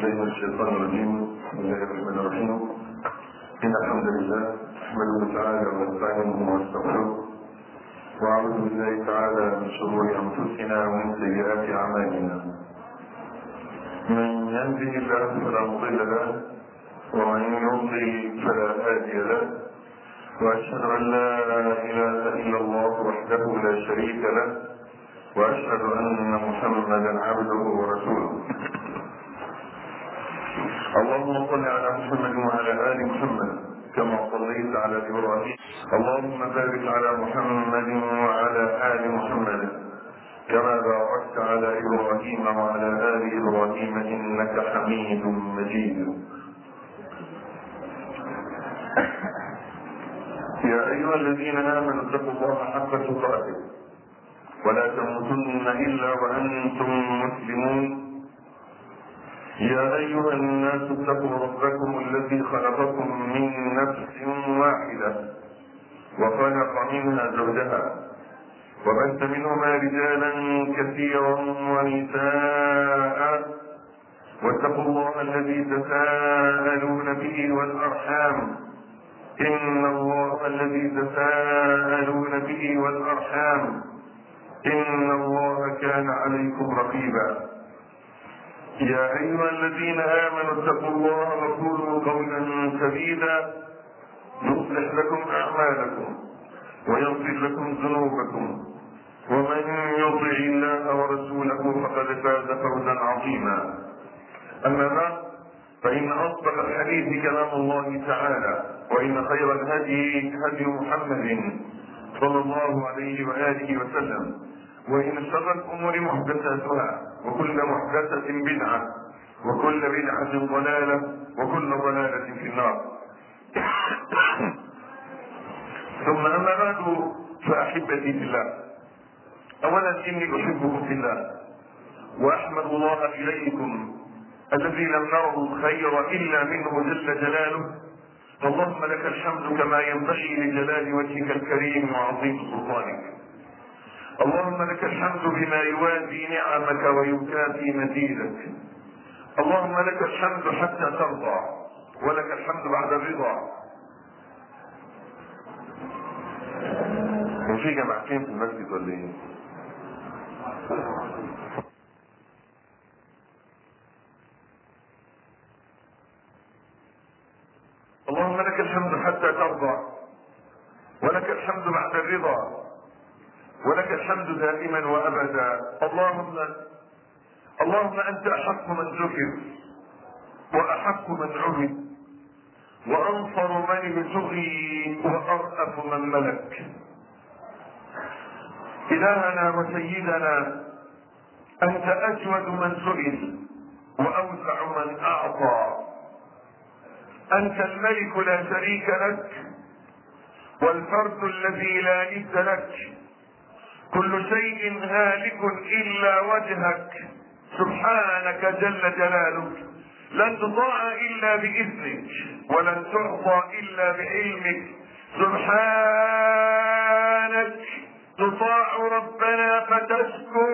بالله من الشيطان الرجيم بسم الله الرحمن الرحيم إن الحمد لله نحمده تعالى ونستعينه ونستغفره وأعوذ بالله تعالى من شرور أنفسنا ومن سيئات أعمالنا من يهده الله فلا مضل له ومن يضلل فلا هادي له وأشهد أن لا إله إلا الله وحده لا شريك له وأشهد أن محمدا عبده ورسوله اللهم صل على محمد وعلى ال محمد كما صليت على ابراهيم اللهم بارك على محمد وعلى ال محمد كما باركت على ابراهيم وعلى ال ابراهيم انك حميد مجيد يا ايها الذين امنوا اتقوا الله حق تقاته ولا تموتن الا وانتم مسلمون يا أيها الناس اتقوا ربكم الذي خلقكم من نفس واحدة وخلق منها زوجها وبث منهما رجالا كثيرا ونساء واتقوا الله الذي تساءلون به والأرحام إن الله الذي تساءلون به والأرحام إن الله كان عليكم رقيبا يا أيها الذين آمنوا اتقوا الله وقولوا قولا سديدا يصلح لكم أعمالكم ويغفر لكم ذنوبكم ومن يطع الله ورسوله فقد فاز فوزا عظيما أما بعد فإن أصدق الحديث كلام الله تعالى وإن خير الهدي هدي محمد صلى الله عليه وآله وسلم وإن شر الأمور محدثاتها وكل محدثة بدعة وكل بدعة ضلالة وكل ضلالة في النار ثم أما بعد فأحبتي في الله أولا إني أحبكم في الله وأحمد الله إليكم الذي لم نره الخير إلا منه جل جلاله فاللهم لك الحمد كما ينبغي لجلال وجهك الكريم وعظيم سلطانك اللهم لك الحمد بما يوازي نعمك ويكافي مزيدك اللهم لك الحمد حتى ترضى ولك الحمد بعد الرضا كان في جماعتين في المسجد ولا ايه؟ اللهم لك الحمد حتى ترضى ولك الحمد بعد الرضا ولك الحمد دائما وابدا اللهم اللهم انت احق من ذكر واحق من عبد وانصر من ابتغي وارأف من ملك الهنا وسيدنا انت اجود من سئل واوسع من اعطى انت الملك لا شريك لك والفرد الذي لا ند لك كل شيء هالك الا وجهك سبحانك جل جلالك لن تطاع الا باذنك ولن تعطى الا بعلمك سبحانك تطاع ربنا فتشكر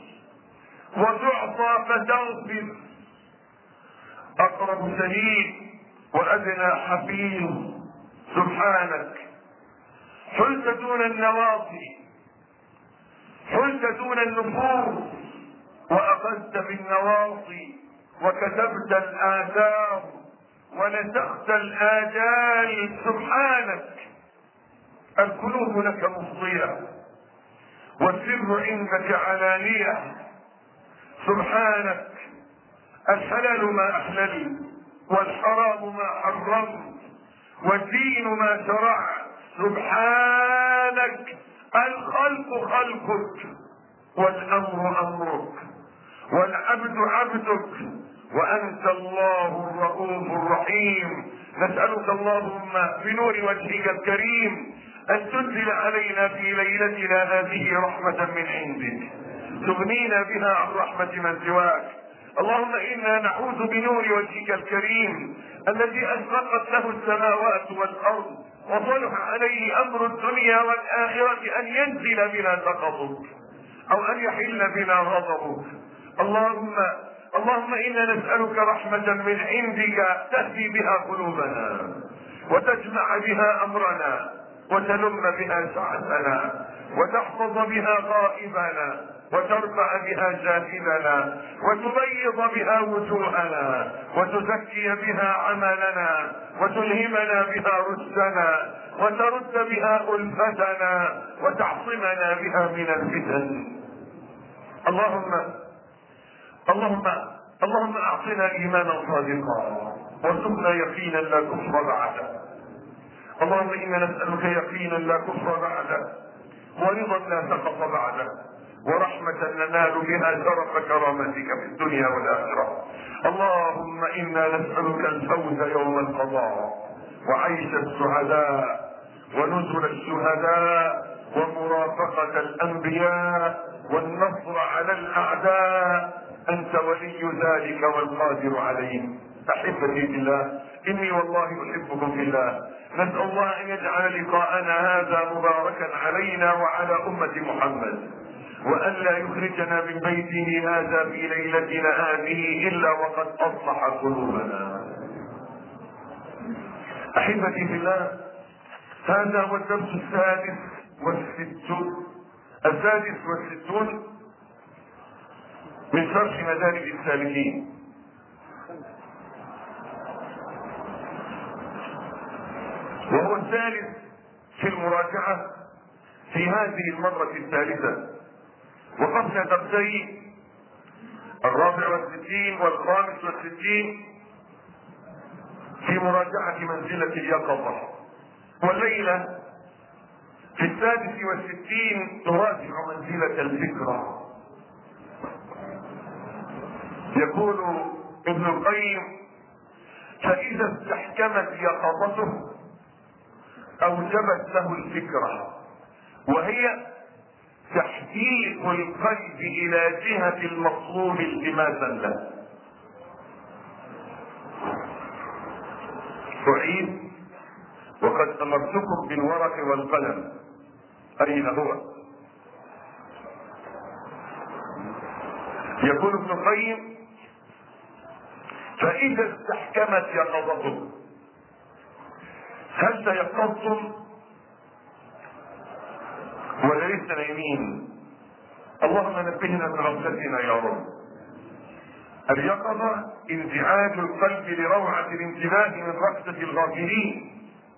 وتعطى فتغفر اقرب شهيد وادنى حفيظ سبحانك حلت دون النواصي حلت دون النفوس واخذت بالنواصي وكتبت الاثار ونسخت الاجال سبحانك القلوب لك مفضيه والسر عندك علانيه سبحانك الحلال ما احللت والحرام ما حرمت والدين ما شرعت سبحانك الخلق خلقك والامر امرك والعبد عبدك وانت الله الرؤوف الرحيم نسالك اللهم بنور وجهك الكريم ان تنزل علينا في ليلتنا هذه رحمه من عندك تغنينا بها عن رحمه من سواك اللهم انا نعوذ بنور وجهك الكريم الذي اشرقت له السماوات والارض وصلح عليه امر الدنيا والاخره ان ينزل بنا سخطك او ان يحل بنا غضبك اللهم اللهم انا نسألك رحمة من عندك تهدي بها قلوبنا وتجمع بها امرنا وتلم بها سعتنا وتحفظ بها غائبنا وترفع بها جاهلنا وتبيض بها وجوهنا وتزكي بها عملنا وتلهمنا بها رشدنا وترد بها ألفتنا وتعصمنا بها من الفتن اللهم اللهم اللهم اعطنا ايمانا صادقا وارزقنا يقينا لا كفر بعده اللهم انا نسالك يقينا لا كفر بعده ورضا لا سقط بعده ورحمة ننال بها شرف كرامتك في الدنيا والآخرة اللهم إنا نسألك الفوز يوم القضاء وعيش السعداء ونزل الشهداء ومرافقة الأنبياء والنصر على الأعداء أنت ولي ذلك والقادر عليه أحبتي في الله إني والله أحبكم في الله نسأل الله أن يجعل لقاءنا هذا مباركا علينا وعلى أمة محمد وأن لا يخرجنا من بيته هذا في ليلتنا هذه إلا وقد أصلح قلوبنا أحبتي في الله هذا هو الدرس السادس والستون السادس والستون من شرح مدارج السالكين وهو الثالث في المراجعة في هذه المرة الثالثة وقفنا درسين الرابع والستين والخامس والستين في مراجعة منزلة اليقظة والليلة في السادس والستين نراجع منزلة الفكرة يقول ابن القيم فإذا استحكمت يقظته أوجبت له الفكرة وهي تحقيق القلب إلى جهة المطلوب التماسا له أعيد وقد أمرتكم بالورق والقلم أين هو؟ يقول ابن القيم فإذا استحكمت يقظته هل تيقظتم ولا لسه نايمين؟ اللهم نبهنا من غفلتنا يا رب. اليقظة انزعاج القلب لروعة الانتباه من ركزة الغافلين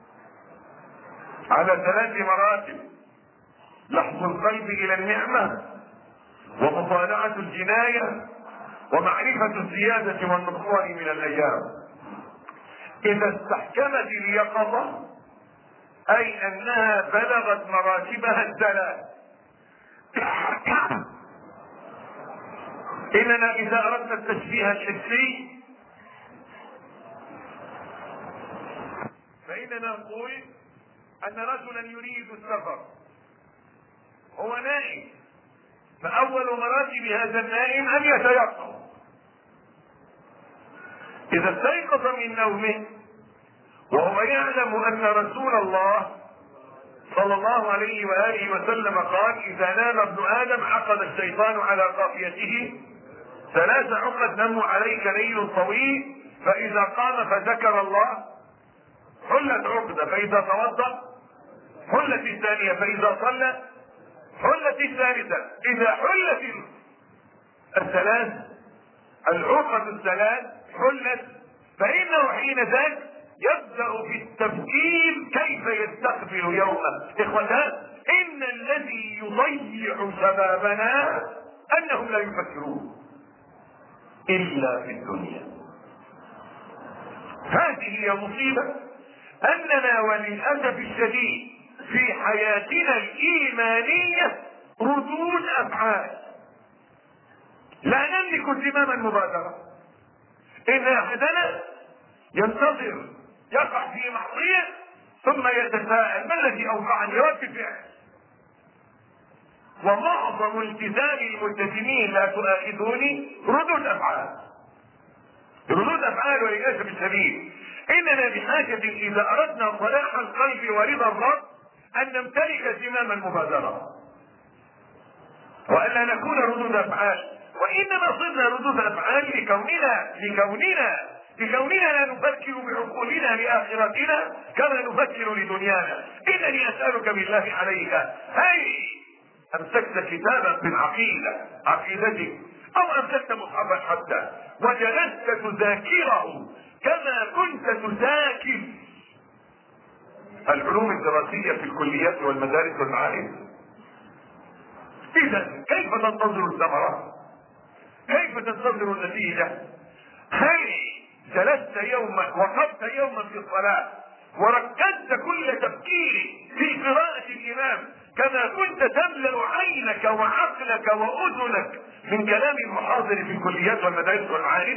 على ثلاث مراتب لحظ القلب إلى النعمة ومطالعة الجناية ومعرفة الزيادة والنقصان من الأيام إذا استحكمت اليقظة أي أنها بلغت مراتبها الثلاث إننا إذا أردنا التشبيه الحسي فإننا نقول أن رجلا يريد السفر هو نائم فأول مراتب هذا النائم أن يتيقظ إذا استيقظ من نومه وهو يعلم أن رسول الله صلى الله عليه وآله وسلم قال إذا نام ابن آدم عقد الشيطان على قافيته ثلاث عقد نموا عليك ليل طويل فإذا قام فذكر الله حلت عقدة فإذا توضأ حلت الثانية فإذا صلى حلت الثالثة إذا حلت الثلاث العقد الثلاث حلت فإنه حين ذاك يبدأ في التفكير كيف يستقبل يومه إخوتان إن الذي يضيع شبابنا أنهم لا يفكرون إلا في الدنيا هذه هي مصيبة أننا وللأسف الشديد في حياتنا الإيمانية ردود أفعال لا نملك زمام المبادرة إن أحدنا ينتظر يقع في معصية ثم يتساءل ما الذي أوقعني رد فعل ومعظم التزام الملتزمين لا تؤاخذوني ردود أفعال ردود أفعال وللأسف الشديد إننا بحاجة إذا أردنا صلاح القلب ورضا الرب أن نمتلك زمام المبادرة وألا نكون ردود أفعال وانما صرنا ردود افعال لكوننا لكوننا لكوننا لا نفكر بعقولنا لاخرتنا كما نفكر لدنيانا انني اسالك بالله عليك هل امسكت كتابا في العقيده عقيدتك او امسكت مصحفا حتى وجلست تذاكره كما كنت تذاكر العلوم الدراسيه في الكليات والمدارس والمعاهد اذا كيف تنتظر الثمره كيف تنتظر النتيجه هل جلست يوما وقفت يوما في الصلاه وركزت كل تفكيرك في قراءه الامام كما كنت تملا عينك وعقلك واذنك من كلام المحاضر في الكليات والمدارس والمعارف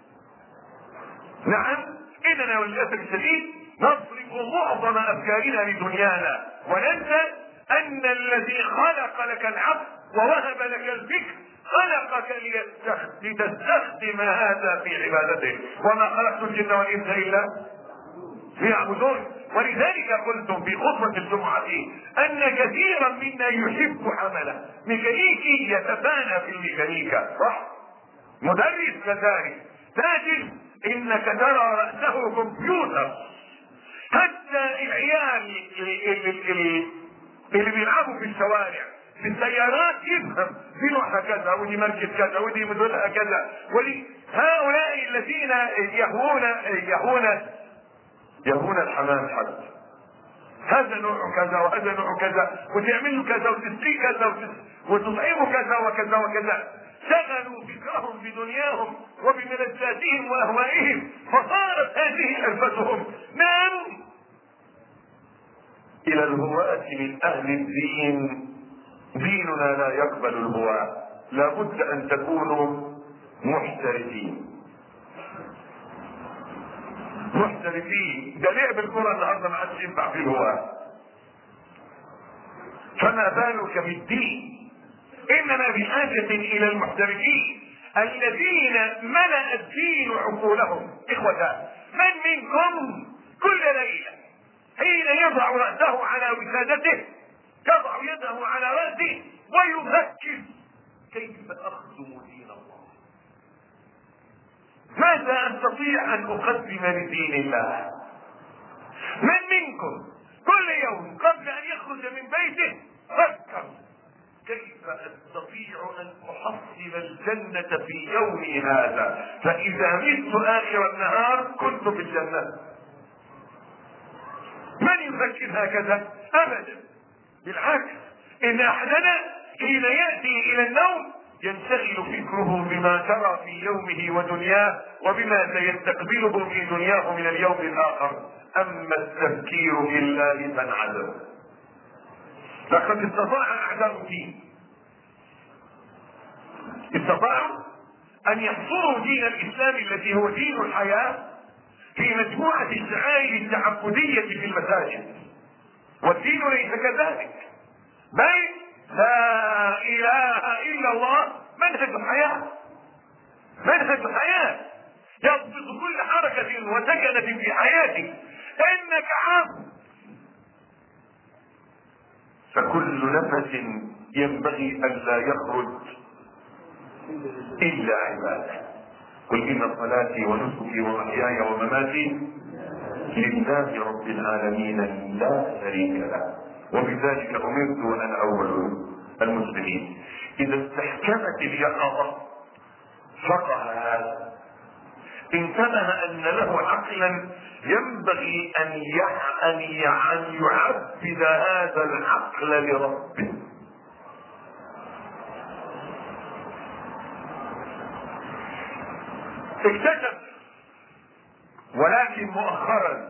نعم اننا وللاسف الشديد نصرف معظم افكارنا لدنيانا وننسى ان الذي خلق لك العقل ووهب لك الفكر خلقك لتستخدم هذا في عبادته وما خلقت الجن والانس الا ليعبدون ولذلك قلتم في خطبة الجمعة أن كثيرا منا يحب عمله ميكانيكي يتفانى في الميكانيكا صح؟ مدرس كذلك تاجر انك ترى رأسه كمبيوتر حتى العيال اللي, اللي بيلعبوا في الشوارع في السيارات يفهم دي نوعها كذا ودي ماركة كذا ودي مدلها كذا ولي هؤلاء الذين يهوون يهوون يهون الحمام حتى هذا نوع كذا وهذا نوع كذا وتعمل له كذا وتسقيه كذا وتطعمه كذا وكذا وكذا شغلوا فكرهم بدنياهم وبملذاتهم واهوائهم فصارت هذه حرفتهم نعم الى الهواة من اهل الدين ديننا لا يقبل الهواة لابد ان تكونوا محترفين محترفين ده لعب الكرة النهارده ما عادش ينفع فيه الهواة فما بالك بالدين اننا بحاجة الى المحترفين الذين ملأ الدين عقولهم اخوة من منكم كل ليلة حين يضع رأسه على وسادته يضع يده على رأسه ويفكر كيف أخدم دين الله ماذا أستطيع أن أقدم لدين الله من منكم كل يوم قبل أن يخرج من بيته فكر كيف استطيع ان احصل الجنة في يومي هذا فاذا مت اخر النهار كنت في الجنة من يفكر هكذا ابدا بالعكس ان احدنا حين ياتي الى النوم ينشغل فكره بما ترى في يومه ودنياه وبما سيستقبله في دنياه من اليوم الاخر اما التفكير بالله فانعدم لقد استطاع اعداء الدين استطاعوا ان يحصروا دين الاسلام الذي هو دين الحياه في مجموعه الشعائر التعبديه في المساجد والدين ليس كذلك بل لا اله الا الله منهج حياه منهج حياه يضبط كل حركه وسكنه في حياتك انك عبد فكل نفس ينبغي الا يخرج الا عباده قل ان صلاتي ونسكي ومحياي ومماتي لله رب العالمين لا شريك له وبذلك امرت وانا اول المسلمين اذا استحكمت اليقظه فقه هذا انتبه ان له عقلا ينبغي ان ان ان يعبد هذا العقل لربه اكتشف ولكن مؤخرا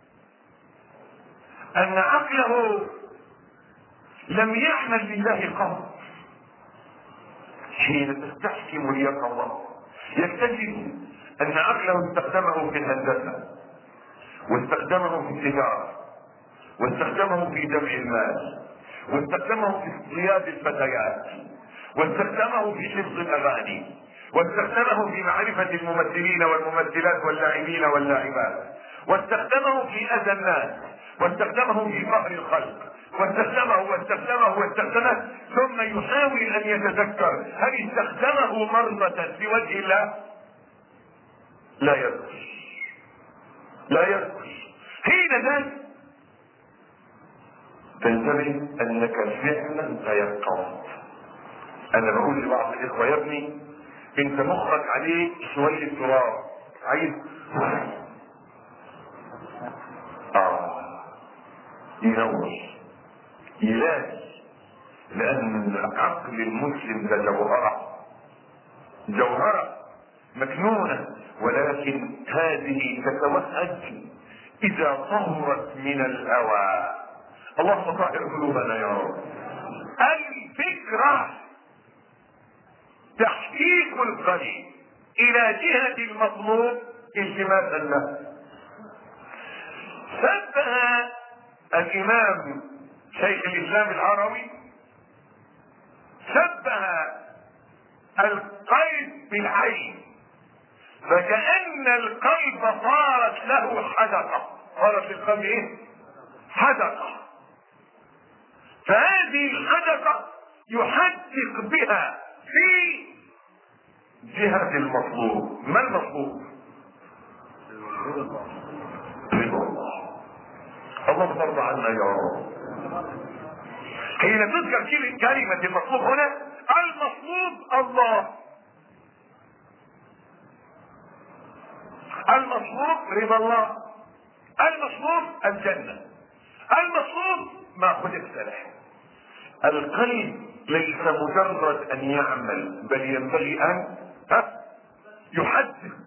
ان عقله لم يعمل لله قط حين تستحكم اليقظه يكتشف ان عقله استخدمه في الهندسه واستخدمه في التجاره واستخدمه في جمع المال واستخدمه في اصطياد الفتيات واستخدمه في حفظ الاغاني واستخدمه في معرفة الممثلين والممثلات واللاعبين واللاعبات واستخدمه في أذى الناس واستخدمه في قهر الخلق واستخدمه واستخدمه واستخدمه ثم يحاول ان يتذكر هل استخدمه مرة في وجه الله لا يذكر لا يذكر حين ذلك تنتبه انك فعلا تيقظت انا بقول لبعض الاخوه يا ابني انت مخك عليه شويه تراب عايز اه ينور يلاقي لان العقل المسلم ده جوهره جوهره مكنونه ولكن هذه تتوهج اذا طهرت من الهوى اللهم طهر قلوبنا يا رب الفكره تحقيق القلب الى جهه المطلوب التماسا له شبه الامام شيخ الاسلام الهروي شبه القلب بالعين فكأن القلب صارت له حدقة صارت للقلب ايه؟ حدقة فهذه الحدقة يحدق بها في جهة المطلوب ما المطلوب؟ رضا الله اللهم ترضى عنا يا رب حين تذكر كلمة المطلوب هنا المطلوب الله المطلوب رضا الله المطلوب الجنة المطلوب ما خلقت له القلب ليس مجرد ان يعمل بل ينبغي ان ها يحدق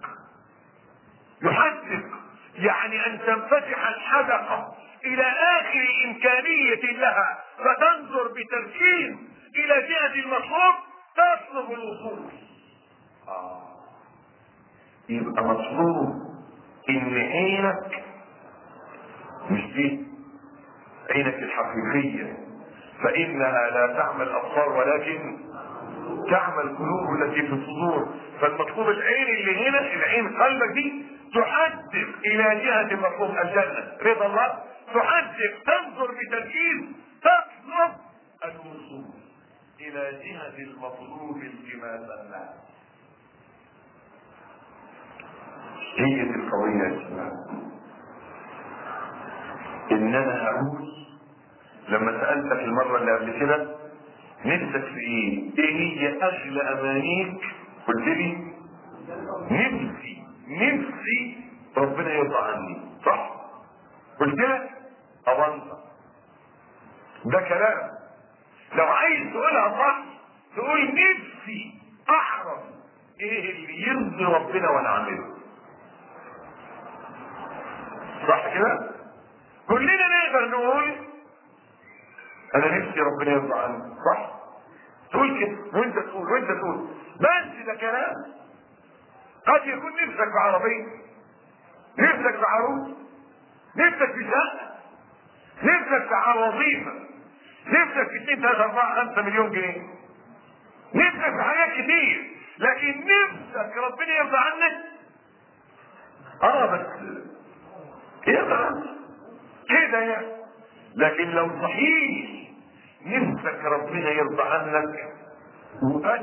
يحدق يعني ان تنفتح الحدقة الى اخر امكانية لها فتنظر بتركيز الى جهة المطلوب تطلب الوصول آه. يبقى مطلوب ان عينك مش دي عينك الحقيقية فانها لا تعمل الابصار ولكن تعمل القلوب التي في الصدور فالمطلوب العين اللي هنا العين قلبك دي تحدق الى جهة المطلوب الجنة رضا الله تحدق تنظر بتركيز تطلب الوصول الى جهة المطلوب التماسا له هي دي القضية يا جماعة ان انا هقول لما سألتك المرة اللي قبل كده نفسك في ايه؟ ايه هي اغلى امانيك؟ قلت لي نفسي نفسي ربنا يرضى عني صح؟ قلت لك اوانطة ده كلام لو عايز تقولها صح تقول نفسي اعرف ايه اللي يرضي ربنا وانا اعمله صح كده؟ كلنا نقدر نقول انا نفسي ربنا يرضى عني صح؟ تقول كده وانت تقول وانت تقول بس ده كلام قد يكون نفسك في عربية نفسك في عروس نفسك في شقة نفسك في وظيفة نفسك في 2 3 4 5 مليون جنيه نفسك في حاجات كتير لكن نفسك ربنا يرضى عنك اه بس يرضى عنك كده يعني لكن لو صحيح نفسك ربنا يرضى عنك وبس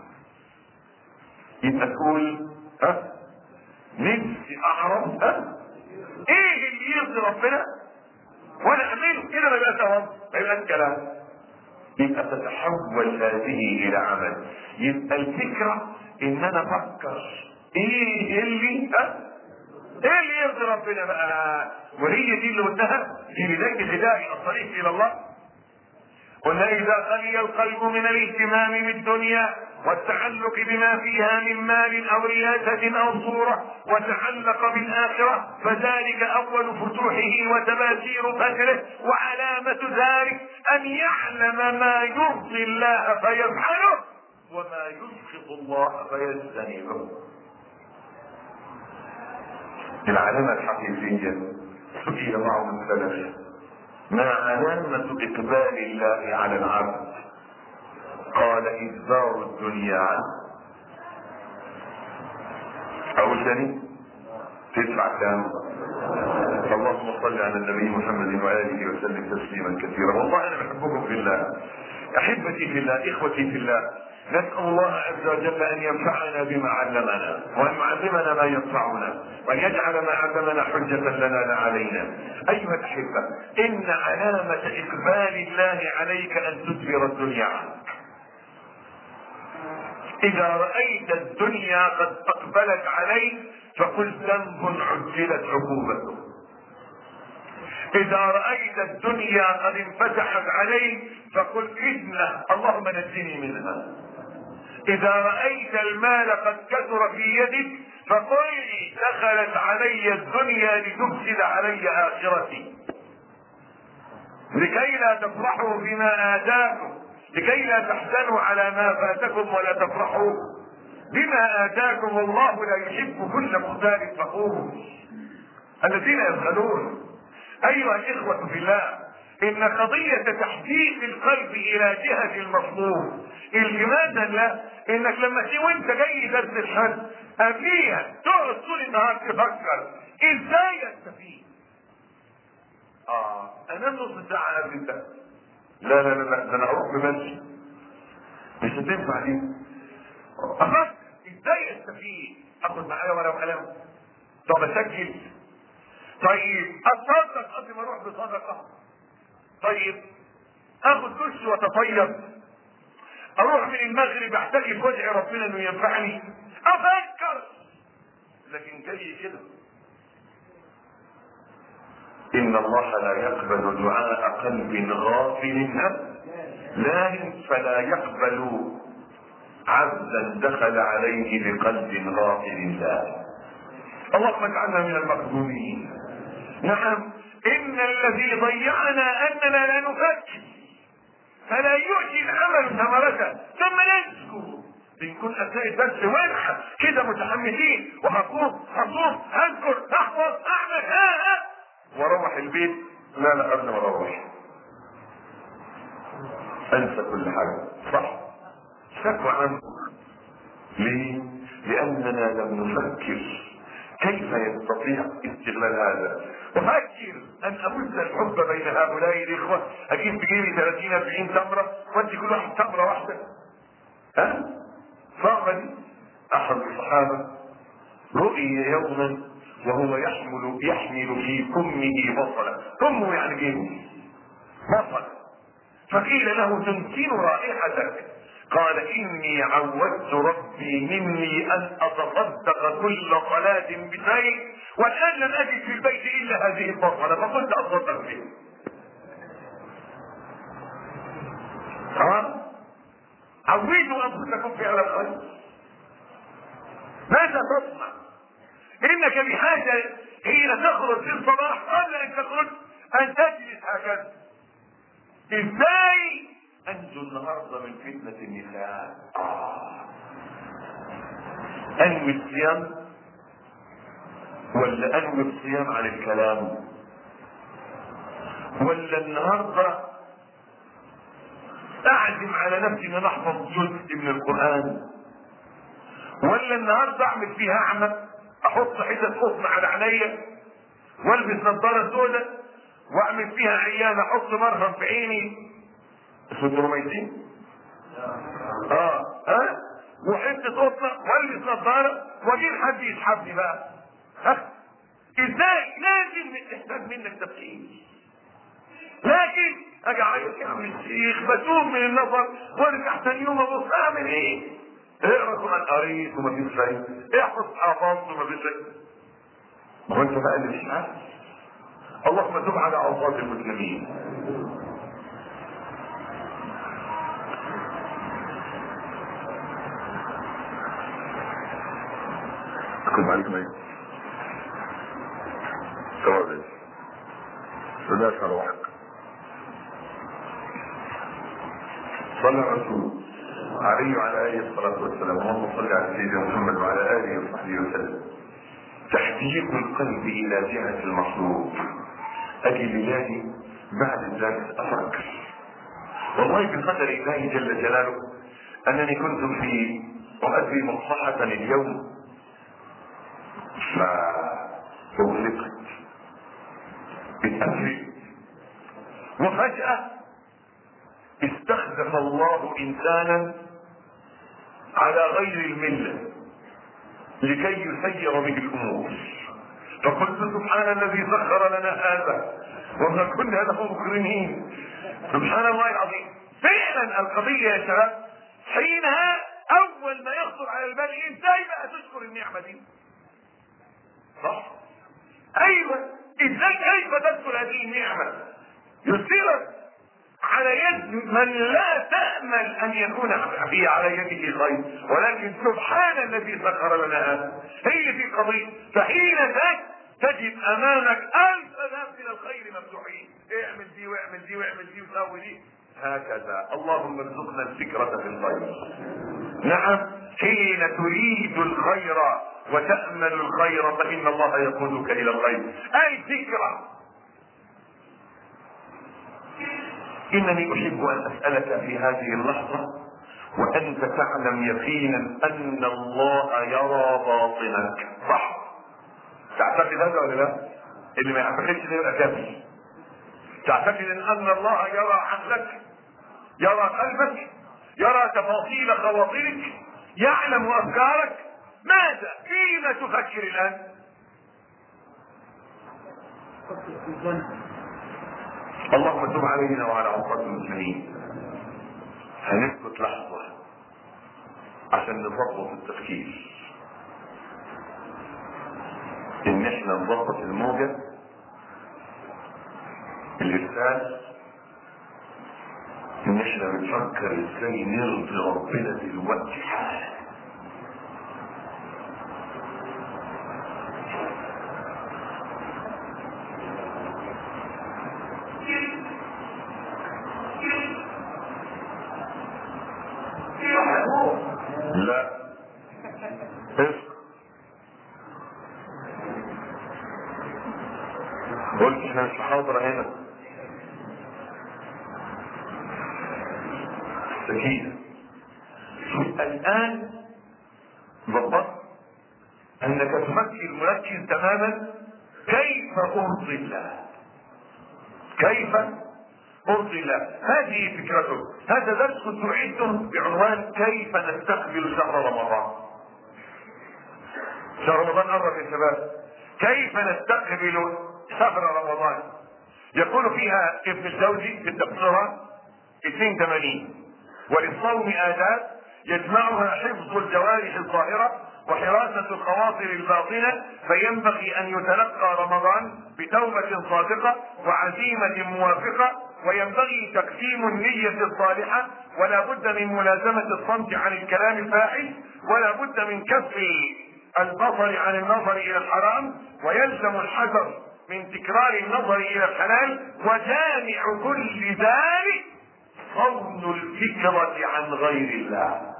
يبقى تقول ها نفسي اعرف ها ايه اللي يرضي ربنا وانا اعمله كده ما يبقاش ثواب ما يبقاش كلام يبقى تتحول هذه الى عمل يبقى الفكره ان انا افكر ايه اللي ها ايه اللي يرضي ربنا بقى وهي دي اللي قلناها في بدايه الهدايه الطريق الى الله قلنا اذا خلي القلب من الاهتمام بالدنيا والتعلق بما فيها من مال او رياسة او صورة وتعلق بالاخرة فذلك اول فتوحه وتباشير فجره وعلامة ذلك ان يعلم ما يرضي الله فيفعله وما يسخط الله فيجتنبه العلامة الحقيقية سئل بعض السلف ما علامة إقبال الله على العبد قال إدبار الدنيا عنه أول ثاني تدفع كام اللهم صل على النبي محمد وآله وسلم تسليما كثيرا والله أنا بحبكم في الله أحبتي في الله إخوتي في الله نسأل الله عز وجل أن ينفعنا بما علمنا وأن يعلمنا ما ينفعنا وأن يجعل ما علمنا حجة لنا لا علينا أيها الأحبة إن علامة إقبال الله عليك أن تدبر الدنيا عنك إذا رأيت الدنيا قد أقبلت عليك فقل ذنب عجلت عقوبته إذا رأيت الدنيا قد انفتحت عليك فقل إذنه اللهم نجني منها إذا رأيت المال قد كثر في يدك فقل دخلت علي الدنيا لتفسد علي آخرتي لكي لا تفرحوا بما آتاكم لكي لا تحزنوا على ما فاتكم ولا تفرحوا بما آتاكم الله لا يحب كل مختال فخور الذين يبخلون أيها الإخوة في الله إن قضية تحديث القلب إلى جهة المطلوب التماسا له إنك لما تيجي وأنت جاي درس الحج قبليها تقعد طول النهار تفكر إزاي أستفيد؟ آه أنام نص ساعة قبل ده لا لا لا لا ده أنا أروح بمشي مش هتنفع دي أفكر إزاي أستفيد؟ آخد معايا ورقة وقلم طب أسجل طيب اتصدق قبل ما اروح بصدقه طيب اخد دش واتطيب اروح من المغرب احتاج وجه ربنا انه ينفعني افكر لكن جاي كده ان الله لا يقبل دعاء قلب غافل لا فلا يقبل عبدا دخل عليه بقلب غافل لا اللهم اجعلنا من المقبولين نعم ان الذي ضيعنا اننا لا نفكر فلا يؤتي العمل ثمرته ثم ننسكو بنكون اثناء الدرس ونحن كده متحمسين وهقوم هصوم هذكر احفظ اعمل ها ها واروح البيت لا لا قبل ما اروح انسى كل حاجه صح شكوى عنه ليه؟ لاننا لم نفكر كيف يستطيع استغلال هذا افكر ان ابث الحب بين هؤلاء الاخوه اجيب بجيبي 30 40 تمره وادي كل واحد تمره واحده ها صعبه دي احد الصحابه رؤي يوما وهو يحمل يحمل في كمه بصلا كمه يعني جيبه بصل فقيل له تمكن رائحتك قال اني عودت ربي مني ان اتصدق كل صلاة بشيء والان لم اجد في البيت الا هذه البصلة فقلت اتصدق به ها عودوا انفسكم في على الخير ماذا تصنع انك بحاجة حين تخرج في الصباح قبل ان تخرج ان تجلس هكذا ازاي انجو النهارده من فتنة النساء آه. انوي الصيام ولا انوي الصيام عن الكلام ولا النهارده اعزم على نفسي ان انا احفظ جزء من القران ولا النهارده اعمل فيها اعمى احط حتت قطن على عينيا والبس نظاره سوداء واعمل فيها عيان احط مرهم في عيني اسمه دروميتين اه ها وحته قطنه والبس نظاره واجيب حد يسحبني بقى ها ازاي لازم تحتاج منك تفكير لكن اجي اعيط يا عم الشيخ بتوب من النظر وارجع ثاني يوم ابص اعمل ايه؟ اقرا قران قريت ومفيش فايده احفظ حفظت ومفيش فايده ما هو انت بقى اللي مش عارف اللهم تب على اوقات المسلمين اكتب عليكم ايه كوابيس فده شرعك صلى الرسول عليه وعلى اله الصلاه والسلام اللهم صل على سيدنا محمد وعلى اله وصحبه وسلم تحديق القلب الى جهه المطلوب اجي لله بعد الدرس افكر والله بقدر الله جل جلاله انني كنت في اؤدي مصلحه اليوم فاغلقت اتأثرت وفجأة استخدم الله إنسانا على غير الملة لكي يسير به الأمور فقلت سبحان الذي سخر لنا هذا وما كنا له مكرمين سبحان الله العظيم فعلا القضية يا شباب حينها أول ما يخطر على البال إزاي بقى تشكر النعمة دي صح أيوه إزاي كيف تذكر هذه النعمة يرسلك على يد من لا تأمل أن يكون في على يده خير ولكن سبحان الذي سخر لنا هذا هي في قضية فحين ذاك تجد أمامك ألف باب من الخير مفتوحين اعمل دي واعمل دي واعمل دي وسوي دي هكذا اللهم ارزقنا الفكرة في الخير نعم حين تريد الخير وتأمل الخير فإن الله يقودك إلى الخير أي فكرة انني احب ان اسالك في هذه اللحظه وانت تعلم يقينا ان الله يرى باطنك صح تعتقد هذا ولا لا اللي ما يعتقدش ده يبقى كافر تعتقد ان ان الله يرى عقلك يرى قلبك يرى تفاصيل خواطرك يعلم افكارك ماذا فيما تفكر الان اللهم تب علينا وعلى عصاة المسلمين هنسكت لحظة عشان نظبط التفكير ان احنا نظبط الموجة الارسال ان احنا بنفكر ازاي نرضي ربنا دلوقتي حالا لا اسم قلت احنا مش حاضرة هنا أكيد الآن ضبطت أنك تفكر مركز تماما كيف أرضي الله كيف أرضي الله هذه فكرته هذا درس كنت أعده بعنوان كيف نستقبل شهر رمضان شهر رمضان قرب يا شباب كيف نستقبل شهر رمضان يقول فيها ابن الجوزي في التفسيرات 82 وللصوم آداب يجمعها حفظ الجوارح الظاهرة وحراسة الخواطر الباطنة فينبغي أن يتلقى رمضان بتوبة صادقة وعزيمة موافقة وينبغي تقسيم النية الصالحة ولا بد من ملازمة الصمت عن الكلام الفاحش ولا بد من كف البصر عن النظر إلى الحرام ويلزم الحذر من تكرار النظر إلى الحلال وجامع كل ذلك صون الفكرة عن غير الله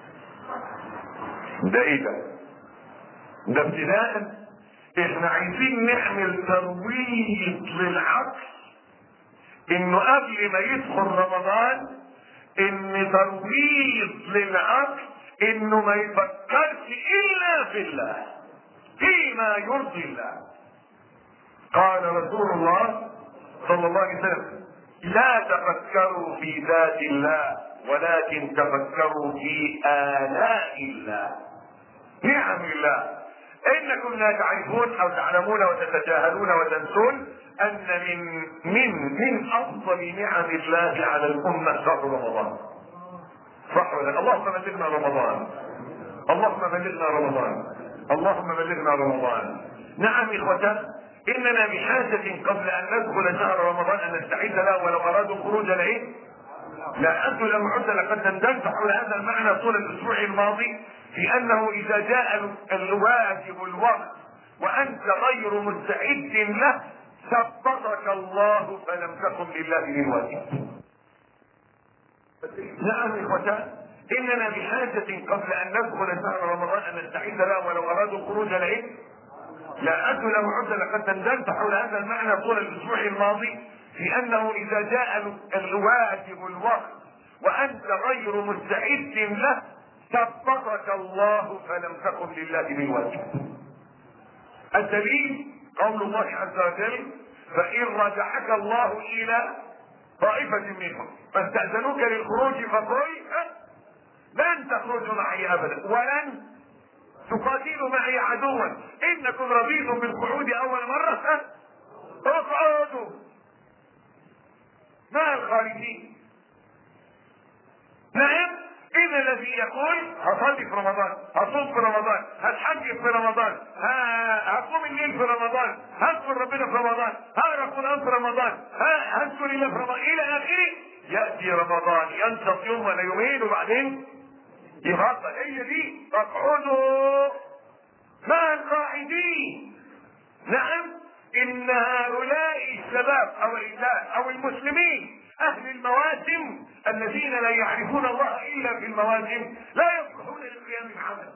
ده ايه ده ده ابتداء احنا عايزين نعمل ترويج للعقل انه قبل ما يدخل رمضان ان ترويج للعقل انه ما يفكرش الا في الله فيما يرضي الله قال رسول الله صلى الله عليه وسلم لا تفكروا في ذات الله ولكن تفكروا في آلاء الله نعم الله إنكم لا تعرفون أو تعلمون وتتجاهلون وتنسون أن من من من أفضل نعم الله على الأمة شهر رمضان صح ولا لا؟ اللهم بلغنا رمضان اللهم بلغنا رمضان اللهم بلغنا رمضان نعم إخوتان إننا بحاجة قبل أن ندخل شهر رمضان أن نستعد له ولو أرادوا الخروج لإيه؟ لا أنتم لم عد لقد دندنت حول هذا المعنى طول الأسبوع الماضي في أنه إذا جاء الواجب الوقت وأنت غير مستعد له ثبتك الله فلم تكن لله من واجب. نعم إخوتان إننا بحاجة قبل أن ندخل شهر رمضان أن نستعد له ولو أرادوا الخروج لإيه؟ لا أنتم لم عد لقد دندنت حول هذا المعنى طول الأسبوع الماضي في أنه إذا جاء الواجب الوقت وأنت غير مستعد له ثبتك الله فلم تكن لله من واجب. الدليل قول الله عز وجل فان رجعك الله الى طائفة منهم فاستأذنوك للخروج فقل لن تخرجوا معي ابدا ولن تقاتلوا معي عدوا انكم رضيتم بالقعود اول مرة اقعدوا مع الخارجين نعم إن الذي يقول هصلي في رمضان هصوم في رمضان هتحج في رمضان هقوم الليل في رمضان هذكر ربنا في رمضان هقرا القران في رمضان هذكر الله في رمضان الى اخره ياتي رمضان ينشط يوم ولا يومين وبعدين يبطل هي دي اقعدوا مع القاعدين نعم ان هؤلاء الشباب او الرجال او المسلمين اهل المواسم الذين لا يعرفون الله الا في المواسم لا يصلحون للقيام العمل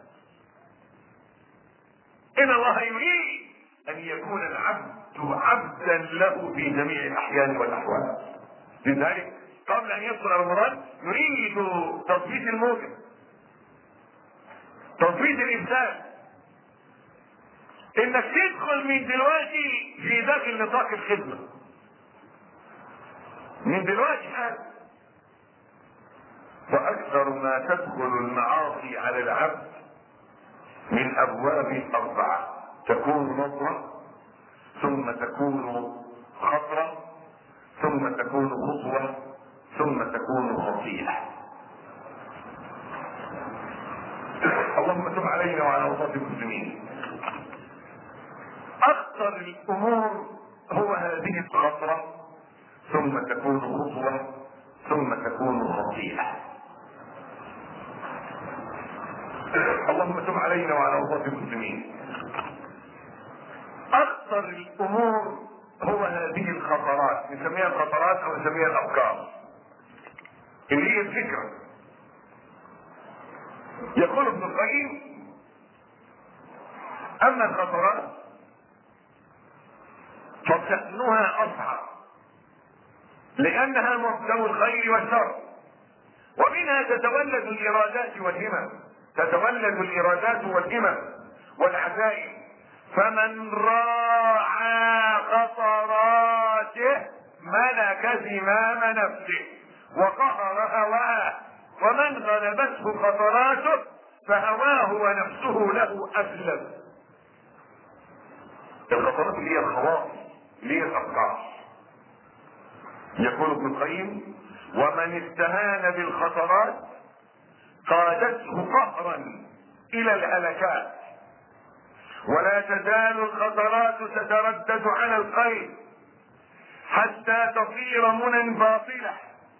ان الله يريد ان يكون العبد عبدا له في جميع الاحيان والاحوال لذلك قبل ان يدخل رمضان يريد تضبيط الموجب تضبيط الانسان انك تدخل من دلوقتي في داخل نطاق الخدمه من دلوقتي حاجة واكثر ما تدخل المعاصي على العبد من ابواب اربعه تكون نظره ثم تكون خطره ثم تكون خطوه ثم تكون خطيئه اللهم تب علينا وعلى اوساط المسلمين اخطر الامور هو هذه الخطره ثم تكون خطوة ثم تكون خطيئة اللهم تب علينا وعلى اوساط المسلمين اخطر الامور هو هذه الخطرات نسميها الخطرات او نسميها الافكار اللي هي الفكرة يقول ابن القيم اما الخطرات فشأنها اصعب لانها مبدا الخير والشر ومنها تتولد الارادات والهمم تتولد الارادات والهمم والعزائم فمن راعى خطراته ملك زمام نفسه وقهر هواه ومن غلبته خطراته فهواه ونفسه له اسلم الخطرات اللي هي الخواطر اللي هي الافكار يقول ابن القيم ومن استهان بالخطرات قادته قهرا الى الهلكات ولا تزال الخطرات تتردد على الخير حتى تصير منى باطله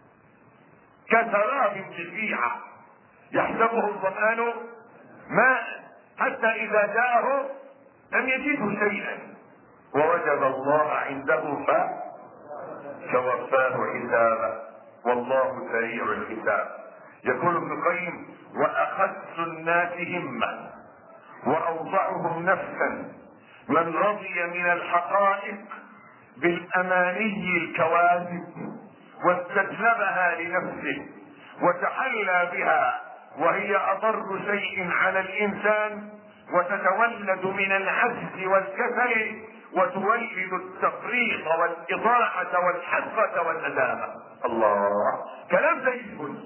كسراب جزيعه يحسبه الظمآن ماء حتى اذا جاءه لم يجده شيئا ووجد الله عنده ف فوفاه حسابه والله سريع الحساب يقول ابن القيم واخس الناس همه واوضعهم نفسا من رضي من الحقائق بالاماني الكواذب واستجلبها لنفسه وتحلى بها وهي اضر شيء على الانسان وتتولد من العجز والكسل وتولد التفريط والاضاعه والحسره والندامه الله كلام زي الفل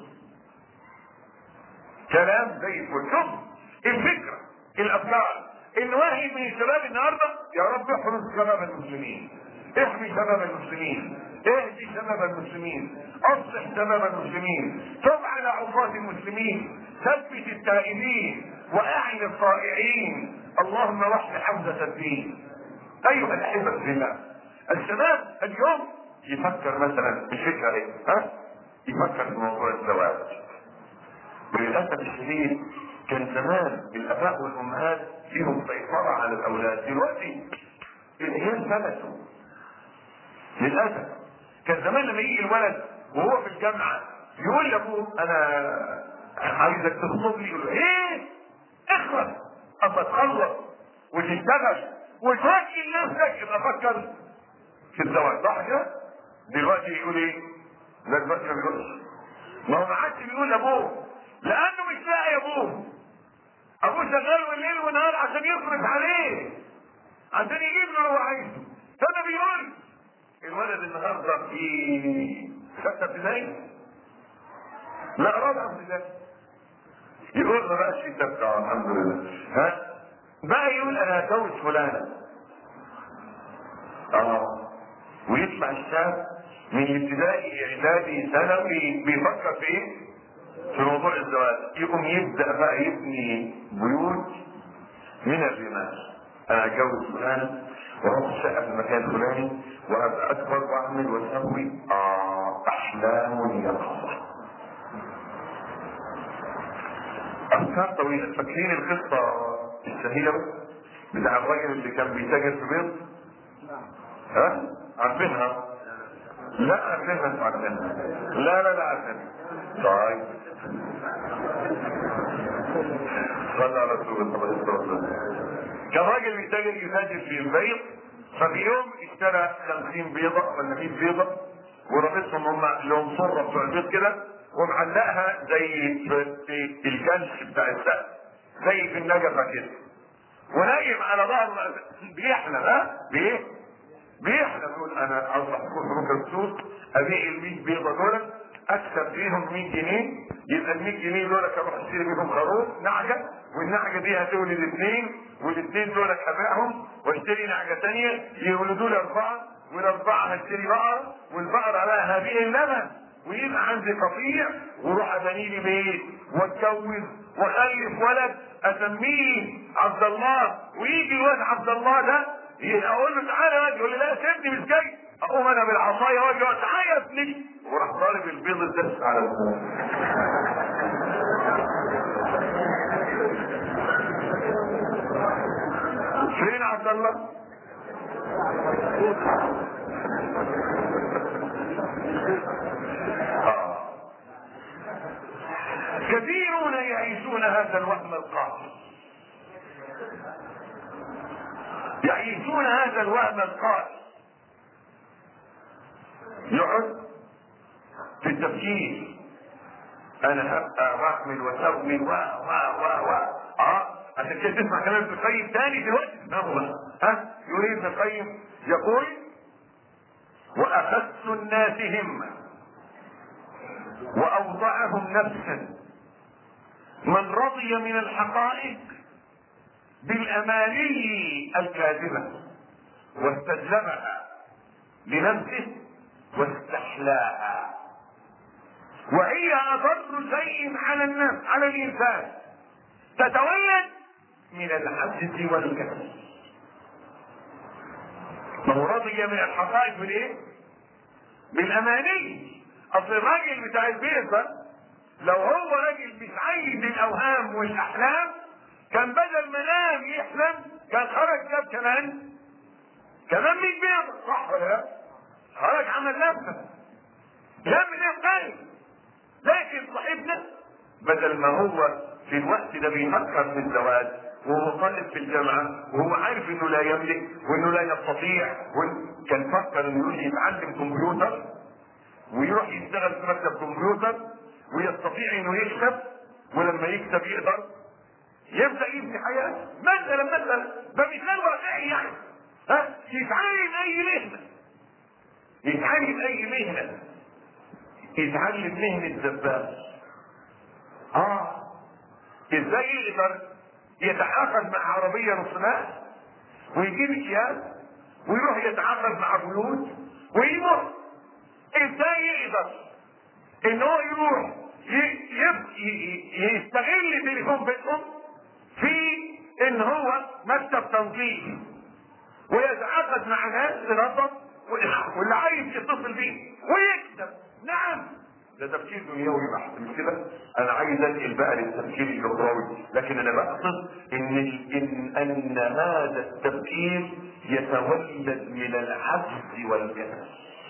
كلام زي الفل شوف الفكره الافكار ان واحد من الشباب النهارده يا رب احرس شباب المسلمين احمي شباب المسلمين اهدي شباب المسلمين اصلح شباب المسلمين تب على عصاة المسلمين ثبت التائبين واعن الطائعين اللهم وحد حمزة الدين ايها الاحبة في الله الشباب اليوم يفكر مثلا الفكرة ايه ها يفكر في موضوع الزواج وللاسف الشديد كان زمان الاباء والامهات فيهم سيطرة على الاولاد دلوقتي العيال ثبتوا للاسف كان زمان لما يجي الولد وهو في الجامعه يقول لابوه انا عايزك تخطب لي يقول له ايه اخلص اما تخلص وتشتغل وتوكل نفسك يبقى فكر في الزواج صح كده؟ دلوقتي يقول ايه؟ لا دلوقتي ما بيقولش ما هو ما عادش بيقول لابوه لانه مش لاقي ابوه ابوه شغال الليل والنهار عشان يصرف عليه عشان يجيب له اللي هو عايزه فانا بيقول الولد النهارده في ستة ابتدائي لا رابعة ابتدائي يقول ما بقاش في ستة الحمد لله ها بقى يقول انا هتجوز فلانة اه ويطلع الشاب من ابتدائي اعدادي ثانوي بيفكر في ايه؟ في موضوع الزواج يقوم يبدا بقى يبني بيوت من الرمال انا اتجوز فلانة واروح الشقه في المكان الفلاني وابقى اكبر واعمل واسوي اه احلام يقظه افكار طويله فاكرين القصه الشهيره بتاع الراجل اللي كان بيتاجر في بيض ها عارفينها لا عارفينها مش عارفينها لا لا لا عارفينها طيب صلى على رسول الله صلى الله عليه وسلم كان راجل بيتاجر يتاجر في البيض ففي يوم اشترى 50 بيضه ولا 100 بيضه وربطهم هم لهم صره بتوع البيض كده ومعلقها زي في الجنش بتاع السقف زي في النجفه كده ونايم على ظهره بيحلم ها بايه؟ بيحلم يقول انا اصبح في السوق ابيع ال 100 بيضه دول اكسب فيهم 100 جنيه يبقى ال 100 جنيه دول اروح اشتري بيهم خروف نعجه والنعجه دي هتولد اثنين والاثنين دول هبيعهم واشتري نعجه ثانيه يولدوا لي اربعه والاربعه هشتري بقره والبقره بقى هبيع اللبن ويبقى عندي قطيع واروح ابني لي بيت واتجوز واخلف ولد اسميه عبد الله ويجي الواد عبد الله ده اقول له تعالى يا يقول لي لا سيبني مش جاي اقوم انا بالعصايه واجي تعالى يا ابني وراح ضارب البيض الدس على الفوق فين عبد الله؟ آه. كثيرون يعيشون هذا الوهم القاتل يعيشون هذا الوهم القاتل يقعد في التفكير انا هبقى واعمل واسوي و و و و اه عشان كده تسمع كلام ابن القيم تاني دلوقتي تفهمه ها يقول ايه ابن القيم يقول واخس الناس همه واوضعهم نفسا من رضي من الحقائق بالاماني الكاذبه واستجلبها لنفسه واستحلاها وهي اضر شيء على النفس على الانسان تتولد من العجز والكسل ما هو رضي من الحقائق بالايه؟ بالاماني اصل الراجل بتاع البيت ده لو هو راجل مش عايز الاوهام والاحلام كان بدل ما نام يحلم كان خرج جاب كمان كمان 100 بيضه صح ولا لا؟ خرج عمل نفسه يعمل ايه تاني لكن صاحبنا بدل ما هو في الوقت ده بيفكر في الزواج وهو طالب في الجامعة وهو عارف انه لا يملك وانه لا يستطيع كان فكر انه يروح يتعلم كمبيوتر ويروح يشتغل في مكتب كمبيوتر ويستطيع انه يكسب ولما يكسب يقدر يبدا يبني حياته مثلا مثلا ده مثال واقعي يعني ها يتعلم اي مهنه يتعلم اي مهنه يتعلم مهنه زبال اه ازاي يقدر يتعاقد مع عربيه نص ويجيب اكياس ويروح يتعاقد مع بيوت ويمر ازاي يقدر ان هو يروح يستغل تليفون بيتهم في ان هو مكتب تنظيف ويتعاقد مع ناس تنظف واللي عايز يتصل بيه ويكسب نعم ده تفكير دنيوي بحت مش كده انا عايز انقل بقى للتفكير الاخروي لكن انا بقصد ان ان ان هذا التفكير يتولد من العجز والكسل